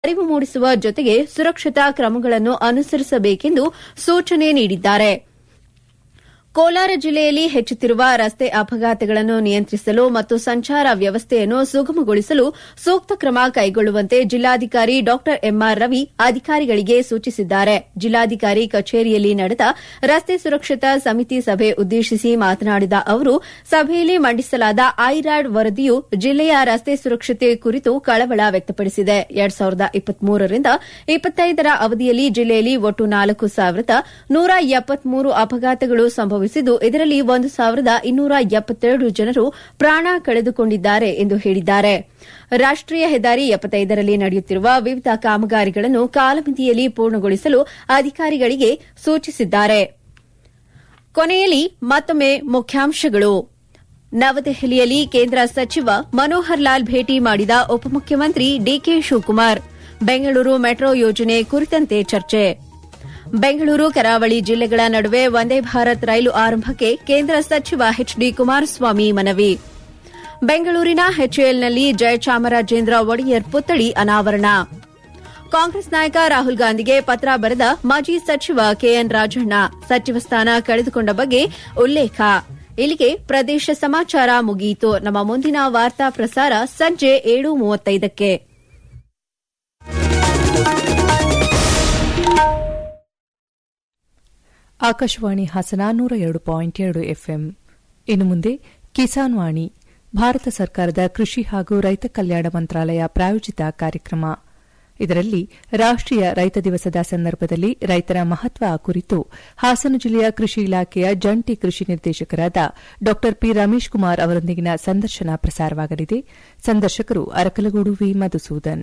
ಅರಿವು ಮೂಡಿಸುವ ಜೊತೆಗೆ ಸುರಕ್ಷತಾ ಕ್ರಮಗಳನ್ನು ಅನುಸರಿಸಬೇಕೆಂದು ಸೂಚನೆ ನೀಡಿದ್ದಾರೆ ಕೋಲಾರ ಜಿಲ್ಲೆಯಲ್ಲಿ ಹೆಚ್ಚುತ್ತಿರುವ ರಸ್ತೆ ಅಪಘಾತಗಳನ್ನು ನಿಯಂತ್ರಿಸಲು ಮತ್ತು ಸಂಚಾರ ವ್ಯವಸ್ಥೆಯನ್ನು ಸುಗಮಗೊಳಿಸಲು ಸೂಕ್ತ ಕ್ರಮ ಕೈಗೊಳ್ಳುವಂತೆ ಜಿಲ್ಲಾಧಿಕಾರಿ ಡಾ ಎಂಆರ್ ರವಿ ಅಧಿಕಾರಿಗಳಿಗೆ ಸೂಚಿಸಿದ್ದಾರೆ ಜಿಲ್ಲಾಧಿಕಾರಿ ಕಚೇರಿಯಲ್ಲಿ ನಡೆದ ರಸ್ತೆ ಸುರಕ್ಷತಾ ಸಮಿತಿ ಸಭೆ ಉದ್ದೇಶಿಸಿ ಮಾತನಾಡಿದ ಅವರು ಸಭೆಯಲ್ಲಿ ಮಂಡಿಸಲಾದ ಐರ್ಯಾಡ್ ವರದಿಯು ಜಿಲ್ಲೆಯ ರಸ್ತೆ ಸುರಕ್ಷತೆ ಕುರಿತು ಕಳವಳ ವ್ಯಕ್ತಪಡಿಸಿದೆ ಎರಡ್ ಸಾವಿರದ ಇಪ್ಪತ್ಮೂರರಿಂದ ಇಪ್ಪತ್ತೈದರ ಅವಧಿಯಲ್ಲಿ ಜಿಲ್ಲೆಯಲ್ಲಿ ಒಟ್ಟು ನಾಲ್ಕು ಸಾವಿರದ ನೂರ ಎಪ್ಪತ್ಮೂರು ಅಪಘಾತಗಳು ಸಂಭವಿಸಿದ್ದು ಇದರಲ್ಲಿ ಒಂದು ಸಾವಿರದ ಇನ್ನೂರ ಎಪ್ಪತ್ತೆರಡು ಜನರು ಪ್ರಾಣ ಕಳೆದುಕೊಂಡಿದ್ದಾರೆ ಎಂದು ಹೇಳಿದ್ದಾರೆ ರಾಷ್ಟೀಯ ಹೆದ್ದಾರಿ ಎಪ್ಪತ್ತೈದರಲ್ಲಿ ನಡೆಯುತ್ತಿರುವ ವಿವಿಧ ಕಾಮಗಾರಿಗಳನ್ನು ಕಾಲಮಿತಿಯಲ್ಲಿ ಪೂರ್ಣಗೊಳಿಸಲು ಅಧಿಕಾರಿಗಳಿಗೆ ಸೂಚಿಸಿದ್ದಾರೆ ಕೊನೆಯಲ್ಲಿ ಮತ್ತೊಮ್ಮೆ ಮುಖ್ಯಾಂಶಗಳು ನವದೆಹಲಿಯಲ್ಲಿ ಕೇಂದ್ರ ಸಚಿವ ಮನೋಹರ್ ಲಾಲ್ ಭೇಟಿ ಮಾಡಿದ ಉಪಮುಖ್ಯಮಂತ್ರಿ ಡಿಕೆ ಶಿವಕುಮಾರ್ ಬೆಂಗಳೂರು ಮೆಟ್ರೋ ಯೋಜನೆ ಕುರಿತಂತೆ ಚರ್ಚೆ ಬೆಂಗಳೂರು ಕರಾವಳಿ ಜಿಲ್ಲೆಗಳ ನಡುವೆ ವಂದೇ ಭಾರತ್ ರೈಲು ಆರಂಭಕ್ಕೆ ಕೇಂದ್ರ ಸಚಿವ ಎಚ್ಡಿ ಕುಮಾರಸ್ವಾಮಿ ಮನವಿ ಬೆಂಗಳೂರಿನ ಎಚ್ಎಎಲ್ನಲ್ಲಿ ಜಯಚಾಮರಾಜೇಂದ್ರ ಒಡೆಯರ್ ಪುತ್ಥಳಿ ಅನಾವರಣ ಕಾಂಗ್ರೆಸ್ ನಾಯಕ ರಾಹುಲ್ ಗಾಂಧಿಗೆ ಪತ್ರ ಬರೆದ ಮಾಜಿ ಸಚಿವ ಕೆಎನ್ ರಾಜಣ್ಣ ಸಚಿವ ಸ್ಥಾನ ಕಳೆದುಕೊಂಡ ಬಗ್ಗೆ ಉಲ್ಲೇಖ ಇಲ್ಲಿಗೆ ಪ್ರದೇಶ ಸಮಾಚಾರ ಮುಗಿಯಿತು ನಮ್ಮ ಮುಂದಿನ ವಾರ್ತಾ ಪ್ರಸಾರ ಸಂಜೆ ಏಳು ಮೂವತ್ತೈದಕ್ಕೆ ಆಕಾಶವಾಣಿ ಹಾಸನ ನೂರ ಎರಡು ಪಾಯಿಂಟ್ ಎರಡು ಎಫ್ಎಂ ಇನ್ನು ಮುಂದೆ ಕಿಸಾನ್ ವಾಣಿ ಭಾರತ ಸರ್ಕಾರದ ಕೃಷಿ ಹಾಗೂ ರೈತ ಕಲ್ಯಾಣ ಮಂತ್ರಾಲಯ ಪ್ರಾಯೋಜಿತ ಕಾರ್ಯಕ್ರಮ ಇದರಲ್ಲಿ ರಾಷ್ಟೀಯ ರೈತ ದಿವಸದ ಸಂದರ್ಭದಲ್ಲಿ ರೈತರ ಮಹತ್ವ ಕುರಿತು ಹಾಸನ ಜಿಲ್ಲೆಯ ಕೃಷಿ ಇಲಾಖೆಯ ಜಂಟಿ ಕೃಷಿ ನಿರ್ದೇಶಕರಾದ ಡಾ ಪಿ ರಮೇಶ್ ಕುಮಾರ್ ಅವರೊಂದಿಗಿನ ಸಂದರ್ಶನ ಪ್ರಸಾರವಾಗಲಿದೆ ಸಂದರ್ಶಕರು ಅರಕಲಗೂಡು ವಿ ಮಧುಸೂದನ್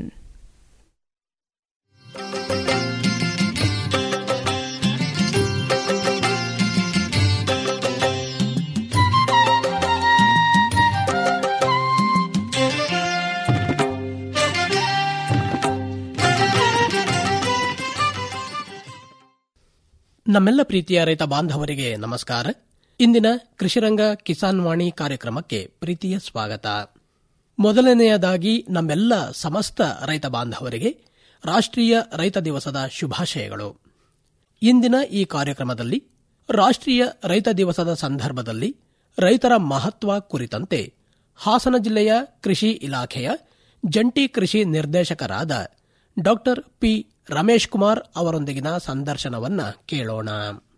ನಮ್ಮೆಲ್ಲ ಪ್ರೀತಿಯ ರೈತ ಬಾಂಧವರಿಗೆ ನಮಸ್ಕಾರ ಇಂದಿನ ಕೃಷಿರಂಗ ಕಿಸಾನ್ ವಾಣಿ ಕಾರ್ಯಕ್ರಮಕ್ಕೆ ಪ್ರೀತಿಯ ಸ್ವಾಗತ ಮೊದಲನೆಯದಾಗಿ ನಮ್ಮೆಲ್ಲ ಸಮಸ್ತ ರೈತ ಬಾಂಧವರಿಗೆ ರಾಷ್ಟ್ರೀಯ ರೈತ ದಿವಸದ ಶುಭಾಶಯಗಳು ಇಂದಿನ ಈ ಕಾರ್ಯಕ್ರಮದಲ್ಲಿ ರಾಷ್ಟ್ರೀಯ ರೈತ ದಿವಸದ ಸಂದರ್ಭದಲ್ಲಿ ರೈತರ ಮಹತ್ವ ಕುರಿತಂತೆ ಹಾಸನ ಜಿಲ್ಲೆಯ ಕೃಷಿ ಇಲಾಖೆಯ ಜಂಟಿ ಕೃಷಿ ನಿರ್ದೇಶಕರಾದ ಡಾಕ್ಟರ್ ಪಿ ರಮೇಶ್ ಕುಮಾರ್ ಅವರೊಂದಿಗಿನ ಸಂದರ್ಶನವನ್ನ ಕೇಳೋಣ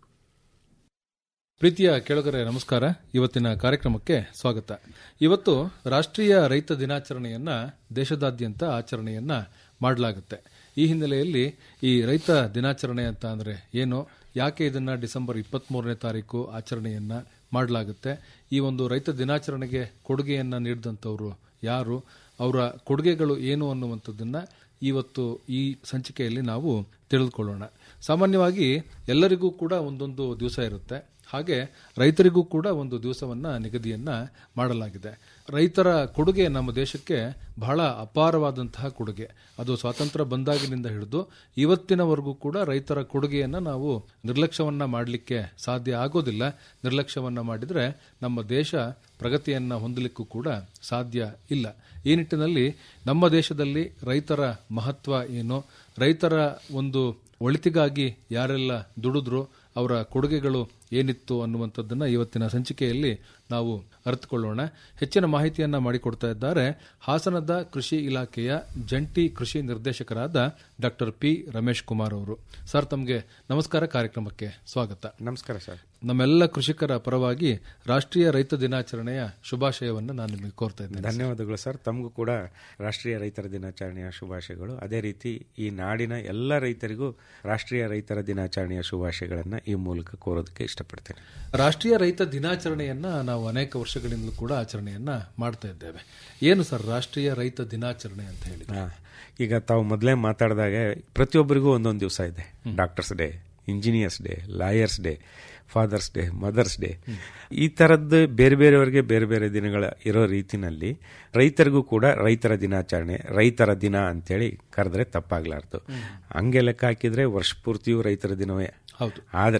ಪ್ರೀತಿಯ ಕೇಳುಗರೆ ನಮಸ್ಕಾರ ಇವತ್ತಿನ ಕಾರ್ಯಕ್ರಮಕ್ಕೆ ಸ್ವಾಗತ ಇವತ್ತು ರಾಷ್ಟ್ರೀಯ ರೈತ ದಿನಾಚರಣೆಯನ್ನ ದೇಶದಾದ್ಯಂತ ಆಚರಣೆಯನ್ನ ಮಾಡಲಾಗುತ್ತೆ ಈ ಹಿನ್ನೆಲೆಯಲ್ಲಿ ಈ ರೈತ ದಿನಾಚರಣೆ ಅಂತ ಅಂದ್ರೆ ಏನು ಯಾಕೆ ಇದನ್ನ ಡಿಸೆಂಬರ್ ಇಪ್ಪತ್ಮೂರನೇ ತಾರೀಕು ಆಚರಣೆಯನ್ನ ಮಾಡಲಾಗುತ್ತೆ ಈ ಒಂದು ರೈತ ದಿನಾಚರಣೆಗೆ ಕೊಡುಗೆಯನ್ನ ನೀಡಿದಂಥವ್ರು ಯಾರು ಅವರ ಕೊಡುಗೆಗಳು ಏನು ಅನ್ನುವಂಥದ್ದನ್ನ ಇವತ್ತು ಈ ಸಂಚಿಕೆಯಲ್ಲಿ ನಾವು ತಿಳಿದುಕೊಳ್ಳೋಣ ಸಾಮಾನ್ಯವಾಗಿ ಎಲ್ಲರಿಗೂ ಕೂಡ ಒಂದೊಂದು ದಿವಸ ಇರುತ್ತೆ ಹಾಗೆ ರೈತರಿಗೂ ಕೂಡ ಒಂದು ದಿವಸವನ್ನ ನಿಗದಿಯನ್ನ ಮಾಡಲಾಗಿದೆ ರೈತರ ಕೊಡುಗೆ ನಮ್ಮ ದೇಶಕ್ಕೆ ಬಹಳ ಅಪಾರವಾದಂತಹ ಕೊಡುಗೆ ಅದು ಸ್ವಾತಂತ್ರ್ಯ ಬಂದಾಗಿನಿಂದ ಹಿಡಿದು ಇವತ್ತಿನವರೆಗೂ ಕೂಡ ರೈತರ ಕೊಡುಗೆಯನ್ನ ನಾವು ನಿರ್ಲಕ್ಷ್ಯವನ್ನ ಮಾಡಲಿಕ್ಕೆ ಸಾಧ್ಯ ಆಗೋದಿಲ್ಲ ನಿರ್ಲಕ್ಷ್ಯವನ್ನ ಮಾಡಿದ್ರೆ ನಮ್ಮ ದೇಶ ಪ್ರಗತಿಯನ್ನ ಹೊಂದಲಿಕ್ಕೂ ಕೂಡ ಸಾಧ್ಯ ಇಲ್ಲ ಈ ನಿಟ್ಟಿನಲ್ಲಿ ನಮ್ಮ ದೇಶದಲ್ಲಿ ರೈತರ ಮಹತ್ವ ಏನು ರೈತರ ಒಂದು ಒಳಿತಿಗಾಗಿ ಯಾರೆಲ್ಲ ದುಡಿದ್ರು ಅವರ ಕೊಡುಗೆಗಳು ಏನಿತ್ತು ಅನ್ನುವಂಥದ್ದನ್ನ ಇವತ್ತಿನ ಸಂಚಿಕೆಯಲ್ಲಿ ನಾವು ಅರಿತುಕೊಳ್ಳೋಣ ಹೆಚ್ಚಿನ ಮಾಹಿತಿಯನ್ನ ಮಾಡಿಕೊಡ್ತಾ ಇದ್ದಾರೆ ಹಾಸನದ ಕೃಷಿ ಇಲಾಖೆಯ ಜಂಟಿ ಕೃಷಿ ನಿರ್ದೇಶಕರಾದ ಡಾಕ್ಟರ್ ಪಿ ರಮೇಶ್ ಕುಮಾರ್ ಅವರು ಸರ್ ತಮಗೆ ನಮಸ್ಕಾರ ಕಾರ್ಯಕ್ರಮಕ್ಕೆ ಸ್ವಾಗತ ನಮಸ್ಕಾರ ಸರ್ ನಮ್ಮೆಲ್ಲ ಕೃಷಿಕರ ಪರವಾಗಿ ರಾಷ್ಟ್ರೀಯ ರೈತ ದಿನಾಚರಣೆಯ ಶುಭಾಶಯವನ್ನು ನಾನು ನಿಮಗೆ ಕೋರ್ತಾ ಇದ್ದೇನೆ ಧನ್ಯವಾದಗಳು ಸರ್ ತಮಗೂ ಕೂಡ ರಾಷ್ಟ್ರೀಯ ರೈತರ ದಿನಾಚರಣೆಯ ಶುಭಾಶಯಗಳು ಅದೇ ರೀತಿ ಈ ನಾಡಿನ ಎಲ್ಲ ರೈತರಿಗೂ ರಾಷ್ಟ್ರೀಯ ರೈತರ ದಿನಾಚರಣೆಯ ಶುಭಾಶಯಗಳನ್ನು ಈ ಮೂಲಕ ಕೋರೋದಕ್ಕೆ ಇಷ್ಟಪಡ್ತೇನೆ ರಾಷ್ಟ್ರೀಯ ರೈತ ದಿನಾಚರಣೆಯನ್ನ ನಾವು ಅನೇಕ ವರ್ಷಗಳಿಂದಲೂ ಕೂಡ ಆಚರಣೆಯನ್ನ ಮಾಡ್ತಾ ಇದ್ದೇವೆ ಏನು ಸರ್ ರಾಷ್ಟ್ರೀಯ ರೈತ ದಿನಾಚರಣೆ ಅಂತ ಹೇಳಿ ಹಾ. ಈಗ ತಾವು ಮೊದಲೇ ಮಾತಾಡಿದಾಗೆ ಪ್ರತಿಯೊಬ್ಬರಿಗೂ ಒಂದೊಂದು ದಿವಸ ಇದೆ doctors day engineers day lawyers day fathers day mothers day ಈ ತರದ್ದು ಬೇರೆ ಬೇರೆಯವರಿಗೆ ಬೇರೆ ಬೇರೆ ದಿನಗಳ ಇರೋ ರೀತಿನಲ್ಲಿ ರೈತರಿಗೂ ಕೂಡ ರೈತರ ದಿನಾಚರಣೆ ರೈತರ ದಿನ ಅಂತೇಳಿ ಕರೆದ್ರೆ ತಪ್ಪಾಗ್ಲಾರ್ದು ಹಂಗೆ ಲೆಕ್ಕ ಹಾಕಿದ್ರೆ ವರ್ಷ ಪೂರ್ತಿಯೂ ರೈತರ ದಿನವೇ ಹೌದು ಆದರೆ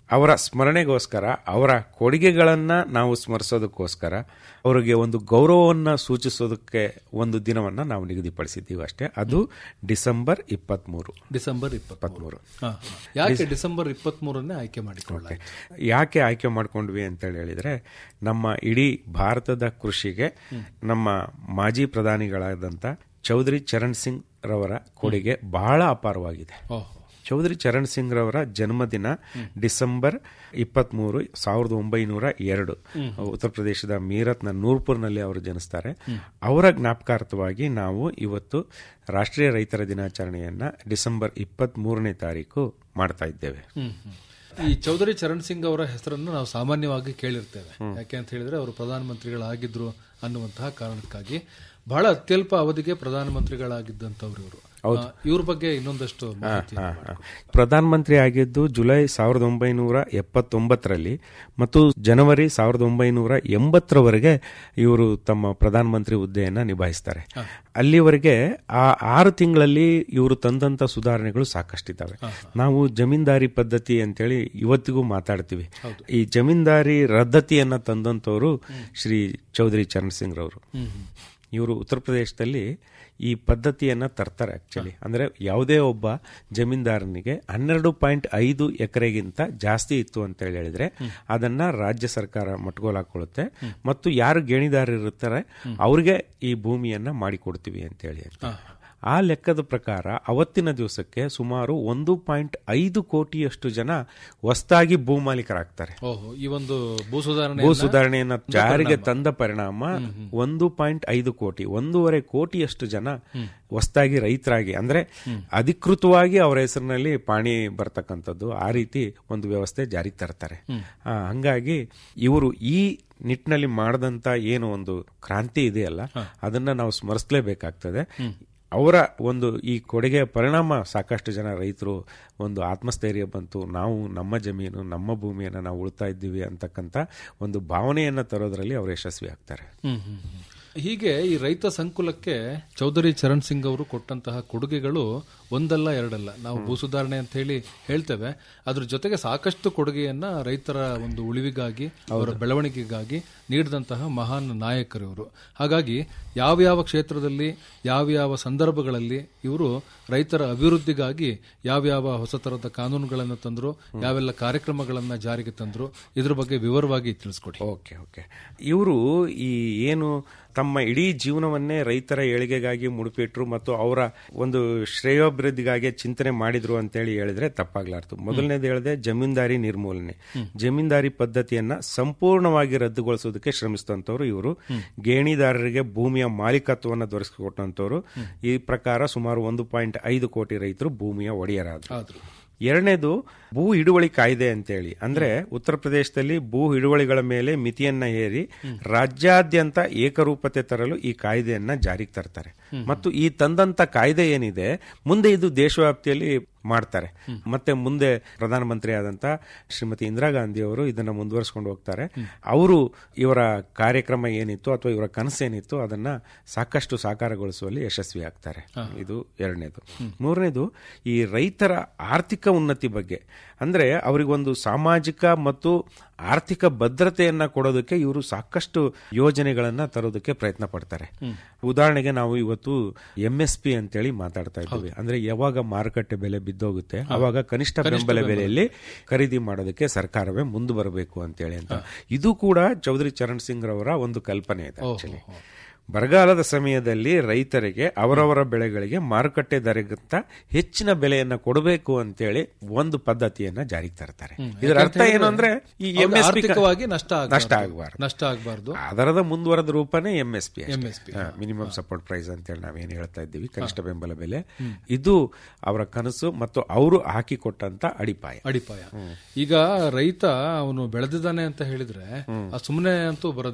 ಅವರ ಸ್ಮರಣೆಗೋಸ್ಕರ ಅವರ ಕೊಡುಗೆಗಳನ್ನ ನಾವು ಸ್ಮರಿಸೋದಕ್ಕೋಸ್ಕರ ಅವರಿಗೆ ಒಂದು ಗೌರವವನ್ನು ಸೂಚಿಸೋದಕ್ಕೆ ಒಂದು ದಿನವನ್ನ ನಾವು ನಿಗದಿಪಡಿಸಿದ್ದೀವಿ ಅಷ್ಟೇ ಅದು ಡಿಸೆಂಬರ್ ಇಪ್ಪತ್ಮೂರು ಡಿಸೆಂಬರ್ ಇಪ್ಪತ್ಮೂರು ಯಾಕೆ ಡಿಸೆಂಬರ್ ಇಪ್ಪತ್ಮೂರನ್ನೇ ಆಯ್ಕೆ ಮಾಡಿಕೊಳ್ಳ ಯಾಕೆ ಆಯ್ಕೆ ಮಾಡ್ಕೊಂಡ್ವಿ ಅಂತೇಳಿ ಹೇಳಿದ್ರೆ ನಮ್ಮ ಇಡೀ ಭಾರತದ ಕೃಷಿಗೆ ನಮ್ಮ ಮಾಜಿ ಪ್ರಧಾನಿಗಳಾದಂಥ ಚೌಧರಿ ಚರಣ್ ಸಿಂಗ್ ರವರ ಕೊಡುಗೆ ಬಹಳ ಅಪಾರವಾಗಿದೆ ಓಹೋ ಚೌಧರಿ ಚರಣ್ ಸಿಂಗ್ ರವರ ಜನ್ಮದಿನ ಡಿಸೆಂಬರ್ ಇಪ್ಪತ್ಮೂರು ಸಾವಿರದ ಒಂಬೈನೂರ ಎರಡು ಉತ್ತರ ಪ್ರದೇಶದ ಮೀರತ್ನ ನೂರ್ಪುರ್ನಲ್ಲಿ ಅವರು ಜನಿಸ್ತಾರೆ ಅವರ ಜ್ಞಾಪಕಾರ್ಥವಾಗಿ ನಾವು ಇವತ್ತು ರಾಷ್ಟ್ರೀಯ ರೈತರ ದಿನಾಚರಣೆಯನ್ನ ಡಿಸೆಂಬರ್ ಇಪ್ಪತ್ತ್ ಮೂರನೇ ತಾರೀಕು ಮಾಡ್ತಾ ಇದ್ದೇವೆ ಹ್ಮ್, ಹ್ಮ್. ಈ ಚೌಧರಿ ಚರಣ್ ಸಿಂಗ್ ಅವರ ಹೆಸರನ್ನು ನಾವು ಸಾಮಾನ್ಯವಾಗಿ ಕೇಳಿರ್ತೇವೆ ಯಾಕೆ ಅಂತ ಹೇಳಿದ್ರೆ ಅವರು ಪ್ರಧಾನಮಂತ್ರಿಗಳಾಗಿದ್ರು ಅನ್ನುವಂತಹ ಕಾರಣಕ್ಕಾಗಿ ಬಹಳ ಅತ್ಯಲ್ಪ ಅವಧಿಗೆ ಪ್ರಧಾನಮಂತ್ರಿಗಳಾಗಿದ್ದಂತವ್ರು ಇವರು ಇವ್ರ ಬಗ್ಗೆ ಇನ್ನೊಂದಷ್ಟು ಮಾಹಿತಿ ಹಾ, ಹಾ. ಪ್ರಧಾನಮಂತ್ರಿ ಆಗಿದ್ದು ಜುಲೈ ಸಾವಿರದ ಒಂಬೈನೂರ ಎಪ್ಪತ್ತೊಂಬತ್ತರಲ್ಲಿ ಮತ್ತು ಜನವರಿ ಸಾವಿರದ ಒಂಬೈನೂರ ಎಂಬತ್ತರವರೆಗೆ ಇವರು ತಮ್ಮ ಪ್ರಧಾನಮಂತ್ರಿ ಹುದ್ದೆಯನ್ನ ನಿಭಾಯಿಸ್ತಾರೆ ಅಲ್ಲಿವರೆಗೆ ಆ ಆರು ತಿಂಗಳಲ್ಲಿ ಇವರು ತಂದಂತ ಸುಧಾರಣೆಗಳು ಸಾಕಷ್ಟಿದ್ದಾವೆ ನಾವು ಜಮೀನ್ದಾರಿ ಪದ್ಧತಿ ಅಂತೇಳಿ ಇವತ್ತಿಗೂ ಮಾತಾಡ್ತೀವಿ ಈ ಜಮೀನ್ದಾರಿ ರದ್ದತಿಯನ್ನ ತಂದಂತವರು ಶ್ರೀ ಚೌಧರಿ ಚರಣ್ ಸಿಂಗ್ ರವರು ಇವರು ಉತ್ತರ ಪ್ರದೇಶದಲ್ಲಿ ಈ ಪದ್ಧತಿಯನ್ನ ತರ್ತಾರೆ ಆಕ್ಚುಲಿ ಅಂದ್ರೆ ಯಾವುದೇ ಒಬ್ಬ ಜಮೀನ್ದಾರನಿಗೆ ಹನ್ನೆರಡು ಪಾಯಿಂಟ್ ಐದು ಎಕರೆಗಿಂತ ಜಾಸ್ತಿ ಇತ್ತು ಅಂತ ಹೇಳಿ ಹೇಳಿದ್ರೆ ಅದನ್ನ ರಾಜ್ಯ ಸರ್ಕಾರ ಮಟ್ಗೋಲ್ ಹಾಕೊಳ್ಳುತ್ತೆ ಮತ್ತು ಯಾರು ಗೇಣಿದಾರರು ಇರ್ತಾರೆ ಅವ್ರಿಗೆ ಈ ಭೂಮಿಯನ್ನ ಮಾಡಿಕೊಡ್ತೀವಿ ಅಂತ ಹೇಳಿ ಅಂತ. ಆ ಲೆಕ್ಕದ ಪ್ರಕಾರ ಅವತ್ತಿನ ದಿವಸಕ್ಕೆ ಸುಮಾರು ಒಂದು ಪಾಯಿಂಟ್ ಐದು ಕೋಟಿಯಷ್ಟು ಜನ ಹೊಸದಾಗಿ ಭೂ ಮಾಲೀಕರಾಗ್ತಾರೆ ಓಹೋ ಈ ಒಂದು ಭೂ ಸುಧಾರಣೆ ಭೂ ಸುಧಾರಣೆಯನ್ನ ಜಾರಿಗೆ ತಂದ ಪರಿಣಾಮ ಒಂದು ಪಾಯಿಂಟ್ ಐದು ಕೋಟಿ ಒಂದೂವರೆ ಕೋಟಿಯಷ್ಟು ಜನ ಹೊಸದಾಗಿ ರೈತರಾಗಿ ಅಂದ್ರೆ ಅಧಿಕೃತವಾಗಿ ಅವರ ಹೆಸರಿನಲ್ಲಿ ಪಾಣಿ ಬರ್ತಕ್ಕಂಥದ್ದು ಆ ರೀತಿ ಒಂದು ವ್ಯವಸ್ಥೆ ಜಾರಿಗೆ ತರ್ತಾರೆ ಆ, ಹಂಗಾಗಿ ಇವರು ಈ ನಿಟ್ಟಿನಲ್ಲಿ ಮಾಡದಂತ ಏನು ಒಂದು ಕ್ರಾಂತಿ ಇದೆಯಲ್ಲ ಅದನ್ನ ನಾವು ಸ್ಮರಿಸಲೇಬೇಕಾಗ್ತದೆ ಅವರ ಒಂದು ಈ ಕೊಡುಗೆಯ ಪರಿಣಾಮ ಸಾಕಷ್ಟು ಜನ ರೈತರು ಒಂದು ಆತ್ಮಸ್ಥೈರ್ಯ ಬಂತು ನಾವು ನಮ್ಮ ಜಮೀನು ನಮ್ಮ ಭೂಮಿಯನ್ನು ನಾವು ಉಳ್ತಾ ಇದ್ದೀವಿ ಅಂತಕ್ಕಂಥ ಒಂದು ಭಾವನೆಯನ್ನ ತರೋದ್ರಲ್ಲಿ ಅವರು ಯಶಸ್ವಿ ಆಗ್ತಾರೆ ಹ್ಮ್, ಹ್ಮ್, ಹ್ಮ್. ಹೀಗೆ ಈ ರೈತ ಸಂಕುಲಕ್ಕೆ ಚೌಧರಿ ಚರಣ್ ಸಿಂಗ್ ಅವರು ಕೊಟ್ಟಂತಹ ಕೊಡುಗೆಗಳು ಒಂದಲ್ಲ ಎರಡಲ್ಲ ನಾವು ಭೂ ಸುಧಾರಣೆ ಅಂತ ಹೇಳಿ ಹೇಳ್ತೇವೆ ಅದ್ರ ಜೊತೆಗೆ ಸಾಕಷ್ಟು ಕೊಡುಗೆಯನ್ನ ರೈತರ ಒಂದು ಉಳಿವಿಗಾಗಿ ಅವರ ಬೆಳವಣಿಗೆಗಾಗಿ ನೀಡಿದಂತಹ ಮಹಾನ್ ನಾಯಕರು ಇವರು ಹಾಗಾಗಿ ಯಾವ್ಯಾವ ಕ್ಷೇತ್ರದಲ್ಲಿ ಯಾವ್ಯಾವ ಸಂದರ್ಭಗಳಲ್ಲಿ ಇವರು ರೈತರ ಅಭಿವೃದ್ಧಿಗಾಗಿ ಯಾವ್ಯಾವ ಹೊಸ ತರದ ಕಾನೂನುಗಳನ್ನು ತಂದ್ರು ಯಾವೆಲ್ಲ ಕಾರ್ಯಕ್ರಮಗಳನ್ನ ಜಾರಿಗೆ ತಂದ್ರು ಇದ್ರ ಬಗ್ಗೆ ವಿವರವಾಗಿ ತಿಳಿಸ್ಕೊಡಿ ಓಕೆ ಓಕೆ ಇವರು ಈ ಏನು ತಮ್ಮ ಇಡೀ ಜೀವನವನ್ನೇ ರೈತರ ಏಳಿಗೆಗಾಗಿ ಮುಡುಪಿಟ್ರು ಮತ್ತು ಅವರ ಒಂದು ಶ್ರೇಯೋಭಿವೃದ್ಧಿಗಾಗಿ ಚಿಂತನೆ ಮಾಡಿದ್ರು ಅಂತೇಳಿ ಹೇಳಿದ್ರೆ ತಪ್ಪಾಗ್ಲಾರ್ದು ಮೊದಲನೇದು ಹೇಳಿದೆ ಜಮೀನ್ದಾರಿ ನಿರ್ಮೂಲನೆ ಜಮೀನ್ದಾರಿ ಪದ್ಧತಿಯನ್ನ ಸಂಪೂರ್ಣವಾಗಿ ರದ್ದುಗೊಳಿಸೋದಕ್ಕೆ ಶ್ರಮಿಸಿದಂತವ್ರು ಇವರು ಗೇಣಿದಾರರಿಗೆ ಭೂಮಿಯ ಮಾಲೀಕತ್ವವನ್ನು ದೊರಕಿಸಿಕೊಟ್ಟಂತವ್ರು ಈ ಪ್ರಕಾರ ಸುಮಾರು ಒಂದು ಪಾಯಿಂಟ್ ಐದು ಕೋಟಿ ರೈತರು ಭೂಮಿಯ ಒಡೆಯರಾದ್ರು ಆದ್ರು ಎರಡನೇದು ಭೂ ಹಿಡುವಳಿ ಕಾಯ್ದೆ ಅಂತೇಳಿ ಅಂದ್ರೆ ಉತ್ತರ ಪ್ರದೇಶದಲ್ಲಿ ಭೂ ಹಿಡುವಳಿಗಳ ಮೇಲೆ ಮಿತಿಯನ್ನ ಹೇರಿ ರಾಜ್ಯಾದ್ಯಂತ ಏಕರೂಪತೆ ತರಲು ಈ ಕಾಯ್ದೆಯನ್ನ ಜಾರಿಗೆ ತರ್ತಾರೆ ಮತ್ತು ಈ ತಂದಂತ ಕಾಯ್ದೆ ಏನಿದೆ ಮುಂದೆ ಇದು ದೇಶವ್ಯಾಪ್ತಿಯಲ್ಲಿ ಮಾಡ್ತಾರೆ ಮತ್ತೆ ಮುಂದೆ ಪ್ರಧಾನಮಂತ್ರಿ ಆದಂತ ಶ್ರೀಮತಿ ಇಂದಿರಾ ಗಾಂಧಿ ಅವರು ಇದನ್ನ ಮುಂದುವರಿಸಿಕೊಂಡು ಹೋಗ್ತಾರೆ ಅವರು ಇವರ ಕಾರ್ಯಕ್ರಮ ಏನಿತ್ತು ಅಥವಾ ಇವರ ಕನಸೇನಿತ್ತು ಅದನ್ನ ಸಾಕಷ್ಟು ಸಾಕಾರಗೊಳಿಸುವಲ್ಲಿ ಯಶಸ್ವಿ ಆಗ್ತಾರೆ ಇದು ಎರಡನೇದು ಮೂರನೇದು ಈ ರೈತರ ಆರ್ಥಿಕ ಉನ್ನತಿ ಬಗ್ಗೆ ಅಂದ್ರೆ ಅವರಿಗೊಂದು ಸಾಮಾಜಿಕ ಮತ್ತು ಆರ್ಥಿಕ ಭದ್ರತೆಯನ್ನ ಕೊಡೋದಕ್ಕೆ ಇವರು ಸಾಕಷ್ಟು ಯೋಜನೆಗಳನ್ನ ತರೋದಕ್ಕೆ ಪ್ರಯತ್ನ ಪಡ್ತಾರೆ ಉದಾಹರಣೆಗೆ ನಾವು ಇವತ್ತು ಎಂ ಎಸ್ ಪಿ ಅಂತೇಳಿ ಮಾತಾಡ್ತಾ ಇದ್ದೀವಿ ಅಂದ್ರೆ ಯಾವಾಗ ಮಾರುಕಟ್ಟೆ ಬೆಲೆ ಬಿದ್ದೋಗುತ್ತೆ ಅವಾಗ ಕನಿಷ್ಠ ಬೆಂಬಲ ಬೆಲೆಯಲ್ಲಿ ಖರೀದಿ ಮಾಡೋದಕ್ಕೆ ಸರ್ಕಾರವೇ ಮುಂದೆ ಬರಬೇಕು ಅಂತೇಳಿ ಅಂತ ಇದು ಕೂಡ ಚೌಧರಿ ಚರಣ್ ಸಿಂಗ್ ರವರ ಒಂದು ಕಲ್ಪನೆ ಇದೆ ಆಕ್ಚುಲಿ ಬರಗಾಲದ ಸಮಯದಲ್ಲಿ ರೈತರಿಗೆ ಅವರವರ ಬೆಳೆಗಳಿಗೆ ಮಾರುಕಟ್ಟೆ ದರಗಿಂತ ಹೆಚ್ಚಿನ ಬೆಲೆಯನ್ನ ಕೊಡಬೇಕು ಅಂತೇಳಿ ಒಂದು ಪದ್ಧತಿಯನ್ನ ಜಾರಿಗೆ ತರ್ತಾರೆ ಇದರ ಅರ್ಥ ಏನು ಅಂದ್ರೆ ಈ ಎಂ ಎಸ್ ಪಿ ಆರ್ಥಿಕವಾಗಿ ನಷ್ಟ ಆಗ್ಬಾರ್ದು. ನಷ್ಟ ಆಗಬಾರ್ದು ನಷ್ಟ ಆಗಬಾರ್ದು ಅದರದ ಮುಂದುವರೆದ ರೂಪನೇ M S P MSP. Minimum support price ಅಂತೇಳಿ ನಾವೇನು ಹೇಳ್ತಾ ಇದ್ದೀವಿ ಕನಿಷ್ಠ ಬೆಂಬಲ ಬೆಲೆ ಇದು ಅವರ ಕನಸು ಮತ್ತು ಅವರು ಹಾಕಿಕೊಟ್ಟಂತ ಅಡಿಪಾಯ ಅಡಿಪಾಯ ಈಗ ರೈತ ಅವನು ಬೆಳೆದಿದ್ದಾನೆ ಅಂತ ಹೇಳಿದ್ರೆ ಆ ಸುಮ್ಮನೆ ಅಂತೂ ಬರೋದಿಲ್ಲ